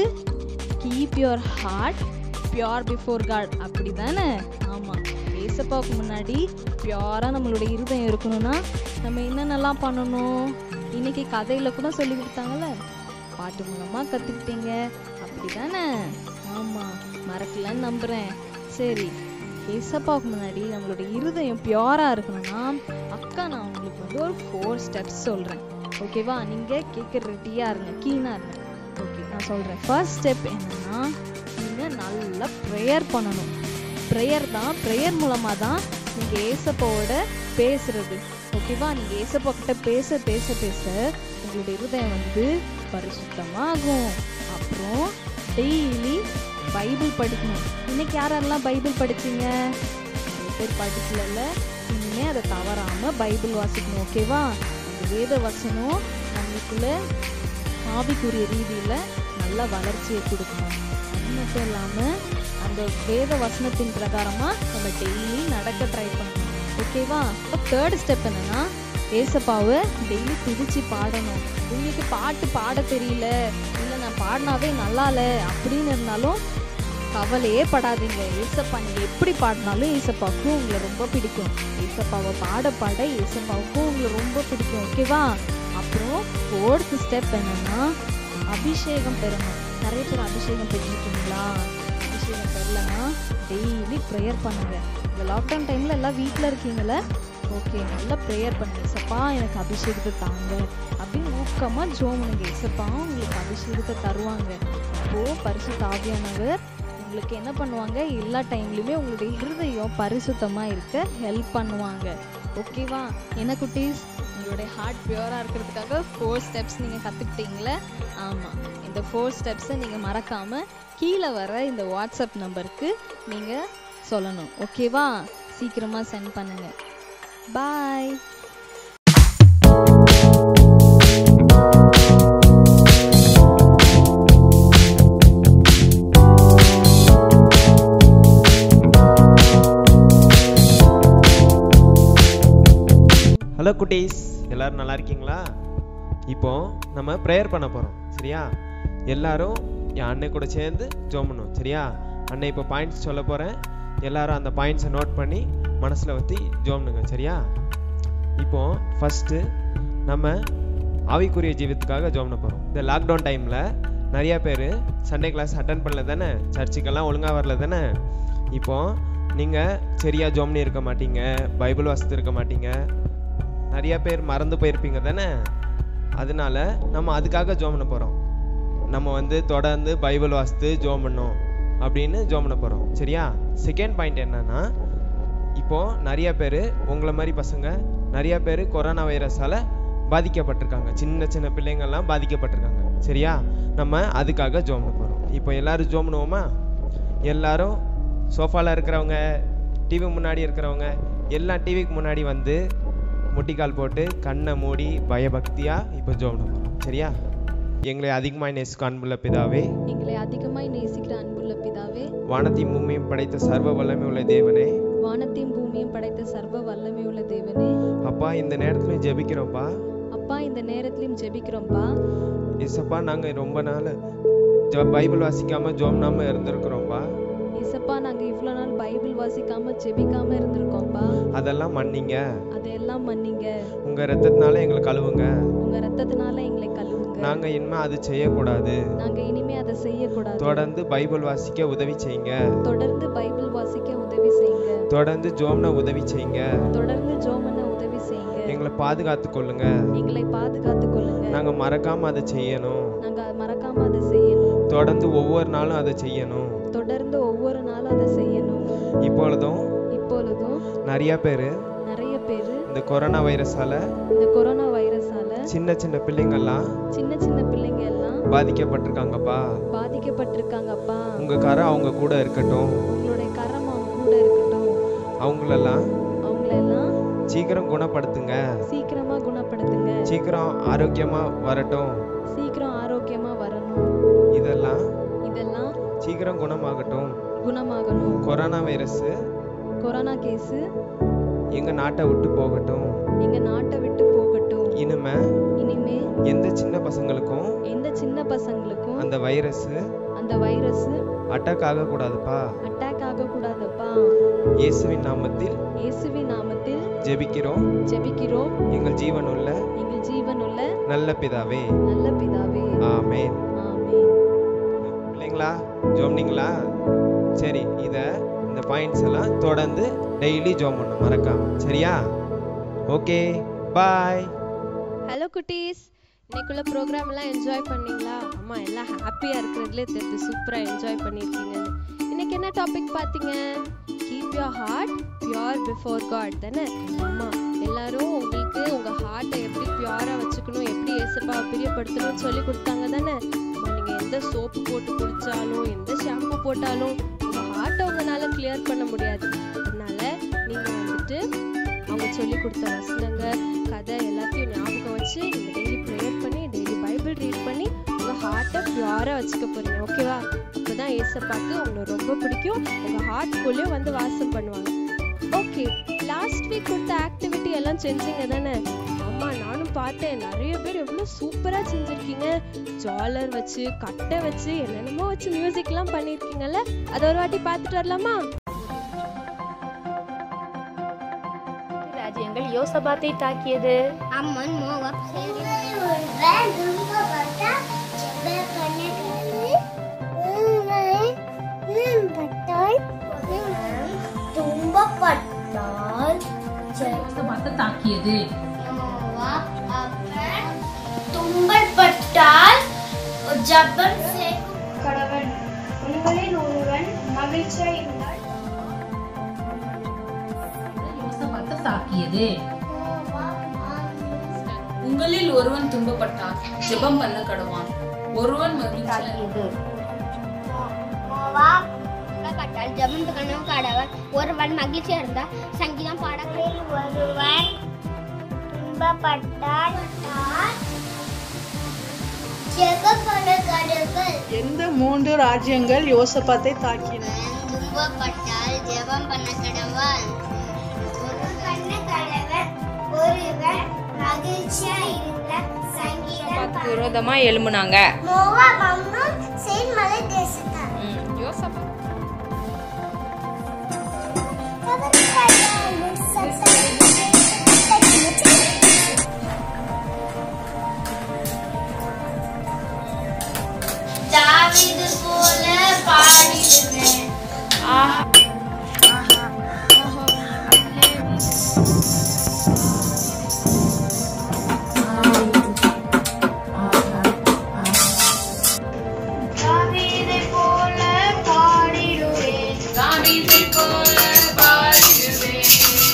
keep your heart pure before God அப்படி தானே ஆமாம் ஏசப்பாவுக்கு முன்னாடி பியோராக நம்மளுடைய இருதயம் இருக்கணும்னா நம்ம என்னென்னலாம் பண்ணணும் இன்னைக்கு கதையில் கூட சொல்லி கொடுத்தாங்கல்ல பாட்டு மூலமாக கற்றுக்கிட்டீங்க அப்படி தானே ஆமாம் மறக்கலன்னு நம்புகிறேன் சரி ஏசப்பாவுக்கு முன்னாடி நம்மளுடைய இருதயம் பியோராக இருக்கணும்னா அக்கா நான் உங்களுக்கு வந்து ஒரு ஃபோர் ஸ்டெப்ஸ் சொல்கிறேன் ஓகேவா நீங்கள் கேட்குற ரெடியாக இருங்க கீனாக இருங்க ஓகே நான் சொல்கிறேன் ஃபர்ஸ்ட் ஸ்டெப் என்னன்னா நீங்கள் நல்லா ப்ரேயர் பண்ணணும் ப்ரேயர் தான் ப்ரேயர் மூலமாக தான் நீங்கள் ஏசப்பாவோட பேசுறது ஓகேவா நீங்கள் ஏசப்பா கிட்ட பேச பேச பேச உங்களுடைய இருதயம் வந்து பரிசுத்தமாகும் அப்புறம் டெய்லி பைபிள் படிக்கணும் இன்னைக்கு யாரெல்லாம் பைபிள் படிச்சீங்க நிறைய பேர் படிக்கல இனிமே அதை தவறாம பைபிள் வாசிக்கணும் ஓகேவா அந்த வேத வசனம் நம்மளுக்குள்ள ஆவிக்குரிய ரீதியில நல்ல வளர்ச்சியை கொடுக்கணும் அது மட்டும் இல்லாம அந்த வேத வசனத்தின் பிரகாரமா நம்ம டெய்லி நடக்க ட்ரை பண்ணணும் ஓகேவா இப்போ தேர்ட் ஸ்டெப் என்னன்னா ஏசப்பாவை டெய்லி துதிச்சு பாடணும் உங்களுக்கு பாட்டு பாட தெரியல இல்லை நான் பாடினாவே நல்லா இல்லை அப்படின்னு இருந்தாலும் கவலையே படாதீங்க ஏசப்பா நீங்க எப்படி பாடினாலும் ஏசப்பாவுக்கும் உங்களை ரொம்ப பிடிக்கும் ஏசப்பாவை பாட பாட ஏசப்பாவுக்கும் உங்களை ரொம்ப பிடிக்கும் ஓகேவா அப்புறம் ஃபோர்த் ஸ்டெப் என்னன்னா அபிஷேகம் பெறணும் நிறைய பேர் அபிஷேகம் பெற்றிருக்கீங்களா அபிஷேகம் பெறலன்னா டெய்லி ப்ரேயர் பண்ணுங்க இந்த லாக்டவுன் டைம்ல எல்லாம் வீட்டில் இருக்கீங்களே ஓகே நல்லா ப்ரேயர் பண்ணுங்க ஏசப்பா எனக்கு அபிஷேகத்தை தாங்க அப்படின்னு ஊக்கமாக ஜோம் பண்ணுங்க ஏசப்பா உங்களுக்கு அபிஷேகத்தை தருவாங்க அப்போ பரிசுத்த ஆவியானவர் உங்களுக்கு என்ன பண்ணுவாங்க எல்லா டைம்லையுமே உங்களுடைய இருதயம் பரிசுத்தமாக இருக்க ஹெல்ப் பண்ணுவாங்க ஓகேவா என்ன குட்டீஸ் உங்களுடைய ஹார்ட் பியூராக இருக்கிறதுக்காக ஃபோர் ஸ்டெப்ஸ் நீங்கள் கற்றுக்கிட்டீங்களே ஆமாம் இந்த ஃபோர் ஸ்டெப்ஸை நீங்கள் மறக்காமல் கீழே வர இந்த வாட்ஸ்அப் நம்பருக்கு நீங்கள் சொல்லணும் ஓகேவா சீக்கிரமாக சென்ட் பண்ணுங்கள் பாய் ஹலோ குட்டீஸ் எல்லாரும் நல்லா இருக்கீங்களா இப்போ நம்ம ப்ரேயர் பண்ண போகிறோம் சரியா எல்லாரும் என் அண்ணன் கூட சேர்ந்து ஜோம் பண்ணுவோம் சரியா அண்ணன் இப்போ பாயிண்ட்ஸ் சொல்ல போகிறேன் எல்லாரும் அந்த பாயிண்ட்ஸை நோட் பண்ணி மனசில் வச்சு ஜோம்னுங்க சரியா இப்போ ஃபஸ்ட்டு நம்ம ஆவிக்குரிய ஜீவித்துக்காக ஜோம் பண்ண போகிறோம் இந்த லாக்டவுன் டைமில் நிறைய பேர் சண்டே கிளாஸ் அட்டன் பண்ணல தானே சர்ச்சுக்கெல்லாம் ஒழுங்காக வரல தானே இப்போ நீங்கள் சரியாக ஜோம்னி இருக்க மாட்டீங்க பைபிள் வாசித்து இருக்க மாட்டீங்க நிறைய பேர் மறந்து போயிருப்பீங்க தானே அதனால நம்ம அதுக்காக ஜோம் பண்ண போகிறோம் நம்ம வந்து தொடர்ந்து பைபிள் வாசித்து ஜோம் பண்ணோம் அப்படின்னு ஜோம் பண்ண போகிறோம் சரியா செகண்ட் பாயிண்ட் என்னன்னா இப்போ நிறைய பேர் உங்களை மாதிரி பசங்க நிறைய பேர் கொரோனா வைரஸால் பாதிக்கப்பட்டிருக்காங்க சின்ன சின்ன பிள்ளைங்கள்லாம் பாதிக்கப்பட்டிருக்காங்க சரியா நம்ம அதுக்காக ஜோம் பண்ண போகிறோம் இப்போ எல்லாரும் ஜோம் பண்ணுவோமா எல்லாரும் சோஃபாவில் இருக்கிறவங்க டிவி முன்னாடி இருக்கிறவங்க எல்லாம் டிவிக்கு முன்னாடி வந்து முட்டிக்கால் போட்டு கண்ணை மூடி பயபக்தியாக இப்போ ஜோம் பண்ண போகிறோம் சரியா எங்களை அதிகமாய் நேசிக்கும் அன்புள்ள பிதாவே எங்களை அதிகமாய் நேசிக்கிற அன்புள்ள பிதாவே வானத்தையும் பூமியும் படைத்த சர்வ வல்லமை உள்ள தேவனே வானத்தையும் பூமியும் படைத்த சர்வ வல்லமை உள்ள தேவனே அப்பா இந்த நேரத்துல ஜெபிக்கிறோம்ப்பா அப்பா இந்த நேரத்திலும் ஜெபிக்கிறோம்ப்பா ஏசப்பா நாங்க ரொம்ப நாள் ஜ- பைபிள் வாசிக்காம ஜோம்னாம இருந்திருக்கிறோம்ப்பா ஏசப்பா நாங்க இவ்வளோ நாள் பைபிள் வாசிக்காம ஜெபிக்காம இருந்திருக்கோம்ப்பா அதெல்லாம் மன்னிங்க அதையெல்லாம் மன்னிங்க உங்க ரத்தத்தினால எங்களை கழுவுங்க உங்க ரத்தத்தினால எங்களை கழுவுங்க நாங்க இனிமே அது செய்யக்கூடாது நாங்க இனிமே அதை செய்யக்கூடாது தொடர்ந்து பைபிள் வாசிக்க உதவி செய்யுங்க தொடர்ந்து பைபிள் வாசிக்க உதவி செய்யுங்க தொடர்ந்து ஜோம்ன உதவி செய்யுங்க தொடர்ந்து ஜோமன உதவி செய்யுங்க எங்களை பாதுகாத்து கொள்ளுங்க எங்களை பாதுகாத்து கொள்ளுங்க நாங்க மறக்காம அதை செய்யணும் நாங்க மறக்காம அதை செய்யணும் தொடர்ந்து ஒவ்வொரு நாளும் அதை செய்யணும் தொடர்ந்து ஒவ்வொரு நாளும் அதை செய்யணும் இப்பொழுதும் இப்பொழுதும் நிறைய பேரு நிறைய பேரு இந்த கொரோனா வைரஸால இந்த கொரோனா வைரஸால சின்ன சின்ன பிள்ளைங்கள்லாம் சின்ன சின்ன பிள்ளைங்க எல்லாம் பாதிக்கப்பட்டிருக்காங்கப்பா பாதிக்கப்பட்டிருக்காங்கப்பா உங்க கரம் அவங்க கூட இருக்கட்டும் உங்களுடைய கரம் அவங்க கூட இருக்கட்டும் அவங்களெல்லாம் அவங்களெல்லாம் சீக்கிரம் குணப்படுத்துங்க சீக்கிரமா குணப்படுத்துங்க சீக்கிரம் ஆரோக்கியமா வரட்டும் சீக்கிரம் ஆரோக்கியமா வரணும் இதெல்லாம் இதெல்லாம் சீக்கிரம் குணமாகட்டும் குணமாகணும் கொரோனா வைரஸ் கொரோனா கேஸ் எங்க நாட்டை விட்டு போகட்டும் எங்க நாட்டை விட்டு போகட்டும் இனிமே இனிமே எந்த சின்ன பசங்களுக்கும் எந்த சின்ன பசங்களுக்கும் அந்த வைரஸ் அந்த வைரஸ் அட்டாக் ஆகக்கூடாதுப்பா அட்டாக் ஆகக்கூடாதுப்பா இயேசுவின் நாமத்தில் இயேசுவின் நாமத்தில் ஜெபிக்கிறோம் ஜெபிக்கிறோம் எங்கள் ஜீவனுள்ள எங்கள் ஜீவனுள்ள நல்ல பிதாவே நல்ல பிதாவே ஆமென் ஆமென் இல்லைங்களா ஜோம்னிங்களா சரி இத இந்த பாயிண்ட்ஸ் எல்லாம் தொடர்ந்து டெய்லி ஜோம் பண்ணணும் மறக்காம சரியா ஓகே பாய் ஹலோ குட்டீஸ் இன்னைக்குள்ள ப்ரோக்ராம் எல்லாம் என்ஜாய் பண்ணீங்களா அம்மா எல்லாம் ஹாப்பியா இருக்கிறதுலே தெரிஞ்சு சூப்பரா என்ஜாய் பண்ணியிருக்கீங்கன்னு இன்னைக்கு என்ன டாபிக் பார்த்தீங்க keep your heart pure before God தானே ஆமா எல்லாரும் உங்களுக்கு உங்க ஹார்ட்டை எப்படி பியூரா வச்சுக்கணும் எப்படி ஏசப்பா பிரியப்படுத்தணும்னு சொல்லி கொடுத்தாங்க தானே அம்மா நீங்க எந்த சோப்பு போட்டு குளிச்சாலும் எந்த ஷாம்பு போட்டாலும் உங்க ஹார்ட்டை உங்களால கிளியர் பண்ண முடியாது அதனால நீங்க வந்துட்டு அவங்க சொல்லி கொடுத்த வசனங்க கதை எல்லாத்தையும் ஞாபகம் வச்சு நீங்க டெய்லி ப்ரேயர் பண்ணி டெய்லி பைபிள் ரீட் பண்ணி உங்க ஹார்ட்டை பியூரா வச்சுக்க போறீங்க ஓகேவா அப்பதான் ஏசப்பாக்கு உங்களை ரொம்ப பிடிக்கும் உங்க ஹார்ட்குள்ளேயும் வந்து வாசம் பண்ணுவாங்க ஓகே லாஸ்ட் வீக் கொடுத்த ஆக்டிவிட்டி எல்லாம் செஞ்சீங்க தானே அம்மா நானும் பார்த்தேன் நிறைய பேர் எவ்வளோ சூப்பரா செஞ்சிருக்கீங்க ஜாலர் வச்சு கட்டை வச்சு என்னென்னமோ வச்சு மியூசிக்லாம் பண்ணியிருக்கீங்கல்ல அதை ஒரு வாட்டி பார்த்துட்டு வரலாமா ராஜ்யங்கள் யோசபாத்தை தாக்கியது அம்மன் மோகம் துன்பப்பட்டால் தாக்கியது துன்பப்பட்டால் ஜபம் கடவன் உங்களில் ஒருவன் மகிழ்ச்சியாய் இருந்தால் யோசபாத்தை தாக்கியது உங்களில் ஒருவன் துன்பப்பட்டால் ஜெபம் பண்ண கடவான் ஒருவன் மகிழ்ச்சியாகியது துன்பப்பட்டால் ஜபம் பண்ண கடவன் ஒருவன் மகிழ்ச்சியா இருந்தா சங்கீதம் பாடங்களில் ஒருவன் துன்பப்பட்டால் ஜெபம் பண்ண கடவன் எந்த மூன்று ராஜ்யங்கள் யோசபாத்தை தாக்கின துன்பப்பட்டால் ஜெபம் பண்ண கடவன் பண்ண கடவன் ஒருவன் மகிழ்ச்சியா இருந்த சங்கீதம் யோசபாத்துக்கு விரோதமா எழும்புனாங்க மோவா மம்னூன் சேன்மலை தேசத்தான் யோசபா தாவீது போல பாடிடுவேன் தாவீதை போல பாடிடுவேன் தாவீதை போல பாடிடுவேன்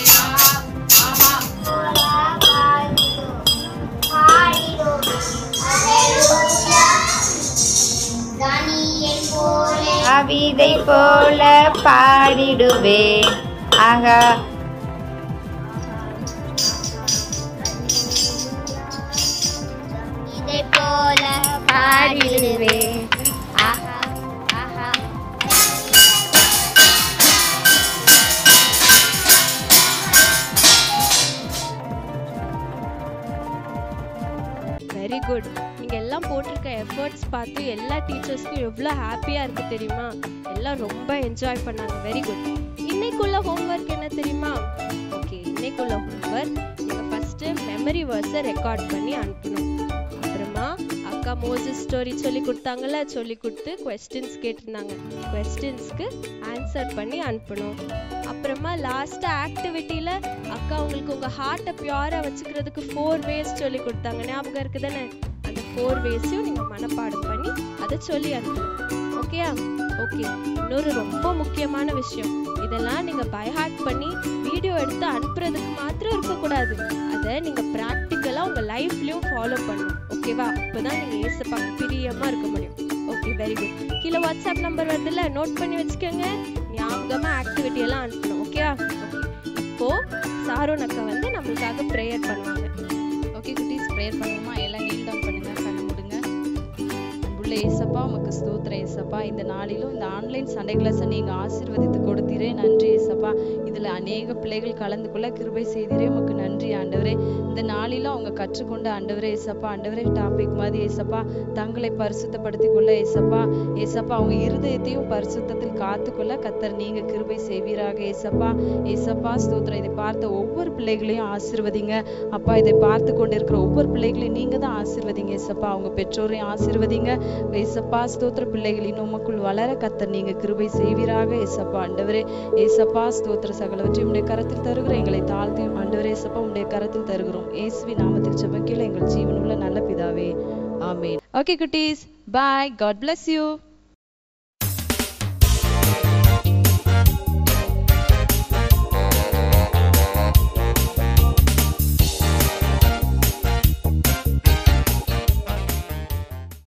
தாவீதை போல பாடிடுவேன் ஆகா இதை போல பாடிடுவேன் ஆஹா ஆஹா வெரி குட் நீங்க எல்லாம் போட்டிருக்க எஃபர்ட்ஸ் பார்த்து எல்லா டீச்சர்ஸ்க்கும் எவ்வளோ ஹாப்பியா இருக்கு தெரியுமா எல்லாம் ரொம்ப என்ஜாய் பண்ணாங்க வெரி குட் இன்னைக்குள்ள ஹோம்ஒர்க் என்ன தெரியுமா ஓகே இன்னைக்குள்ள ஹோம்ஒர்க் நீங்க ஃபர்ஸ்ட் மெமரி வேர்ஸை ரெக்கார்ட் பண்ணி அனுப்பணும் அப்புறமா அக்கா மோசஸ் ஸ்டோரி சொல்லி கொடுத்தாங்கல்ல சொல்லி கொடுத்து கொஸ்டின்ஸ் கேட்டிருந்தாங்க கொஸ்டின்ஸ்க்கு ஆன்சர் பண்ணி அனுப்பணும் அப்புறமா லாஸ்ட் ஆக்டிவிட்டியில அக்கா உங்களுக்கு உங்க ஹார்ட்டை பியூரா வச்சுக்கிறதுக்கு ஃபோர் வேஸ் சொல்லி கொடுத்தாங்க ஞாபகம் இருக்கு தானே அந்த ஃபோர் வேஸையும் நீங்க மனப்பாடம் பண்ணி அதை சொல்லி அனுப்பணும் ஓகேயா ஓகே இன்னொரு ரொம்ப முக்கியமான விஷயம் இதெல்லாம் நீங்க பைஹார்ட் பண்ணி வீடியோ எடுத்து அனுப்புறதுக்கு மாத்திரம் இருக்கக்கூடாது அதை நீங்க ப்ராக்டிக்கலா உங்க லைஃப்லயும் ஃபாலோ பண்ணணும் ஓகேவா அப்பதான் நீங்க ஏசப்பாக்கு பிரியமா இருக்க முடியும் ஓகே வெரி குட் கீழே வாட்ஸ்அப் நம்பர் வருதுல்ல நோட் பண்ணி வச்சுக்கோங்க ஞாபகமா ஆக்டிவிட்டி எல்லாம் அனுப்பணும் ஓகேவா ஓகே இப்போ சாரோன் அக்கா வந்து நம்மளுக்காக ப்ரேயர் பண்ணுவாங்க ஓகே குட்டீஸ் ப்ரேயர் பண்ணுவோமா எல்லாம் நீல் டவுன் பண்ணுங்க கண்ணு முடுங்க அன்புள்ள ஏசப்பா உமக்கு ஸ்தோத்திரம் ஏசப்பா இந்த நாளிலும் இந்த ஆன்லைன் சண்டே கிளாஸை நீங்கள் ஆசீர்வதித்து கொடுத்தீரே நன்றி ஏசப்பா இதில் அநேக பிள்ளைகள் கலந்து கொள்ள கிருபை செய்தீரே உமக்கு நன்றி ஆண்டவரே இந்த நாளிலும் அவங்க கற்றுக்கொண்ட ஆண்டவரே ஏசப்பா ஆண்டவரே டாபிக் மாதிரி ஏசப்பா தங்களை பரிசுத்தப்படுத்திக் கொள்ள ஏசப்பா ஏசப்பா அவங்க இருதயத்தையும் பரிசுத்தத்தில் காத்துக்கொள்ள கத்தர் நீங்க கிருபை செய்வீராக ஏசப்பா ஏசப்பா ஸ்தோத்திரம் இதை பார்த்த ஒவ்வொரு பிள்ளைகளையும் ஆசீர்வதிங்க அப்பா இதை பார்த்து கொண்டிருக்கிற ஒவ்வொரு பிள்ளைகளையும் நீங்க தான் ஆசீர்வதிங்க ஏசப்பா அவங்க பெற்றோரையும் ஆசீர்வதிங்க ஏசப்பா ஸ்தோத்திர பிள்ளைகளின் உமக்குள் வளர கத்தர் நீங்க கிருபை செய்வீராக ஏசப்பா ஆண்டவரே ஏசப்பா ஸ்தோத்திர சகலவற்றையும் உடைய கரத்தில் தருகிற எங்களை தாழ்த்தியும் ஆண்டவரே ஏசப்பா உடைய கரத்தில் தருகிறோம் இயேசுவின் நாமத்தில் ஜெபம் கீழே எங்கள் ஜீவனுள்ள நல்ல பிதாவே ஆமென் ஓகே குட்டீஸ் பாய் காட் bless you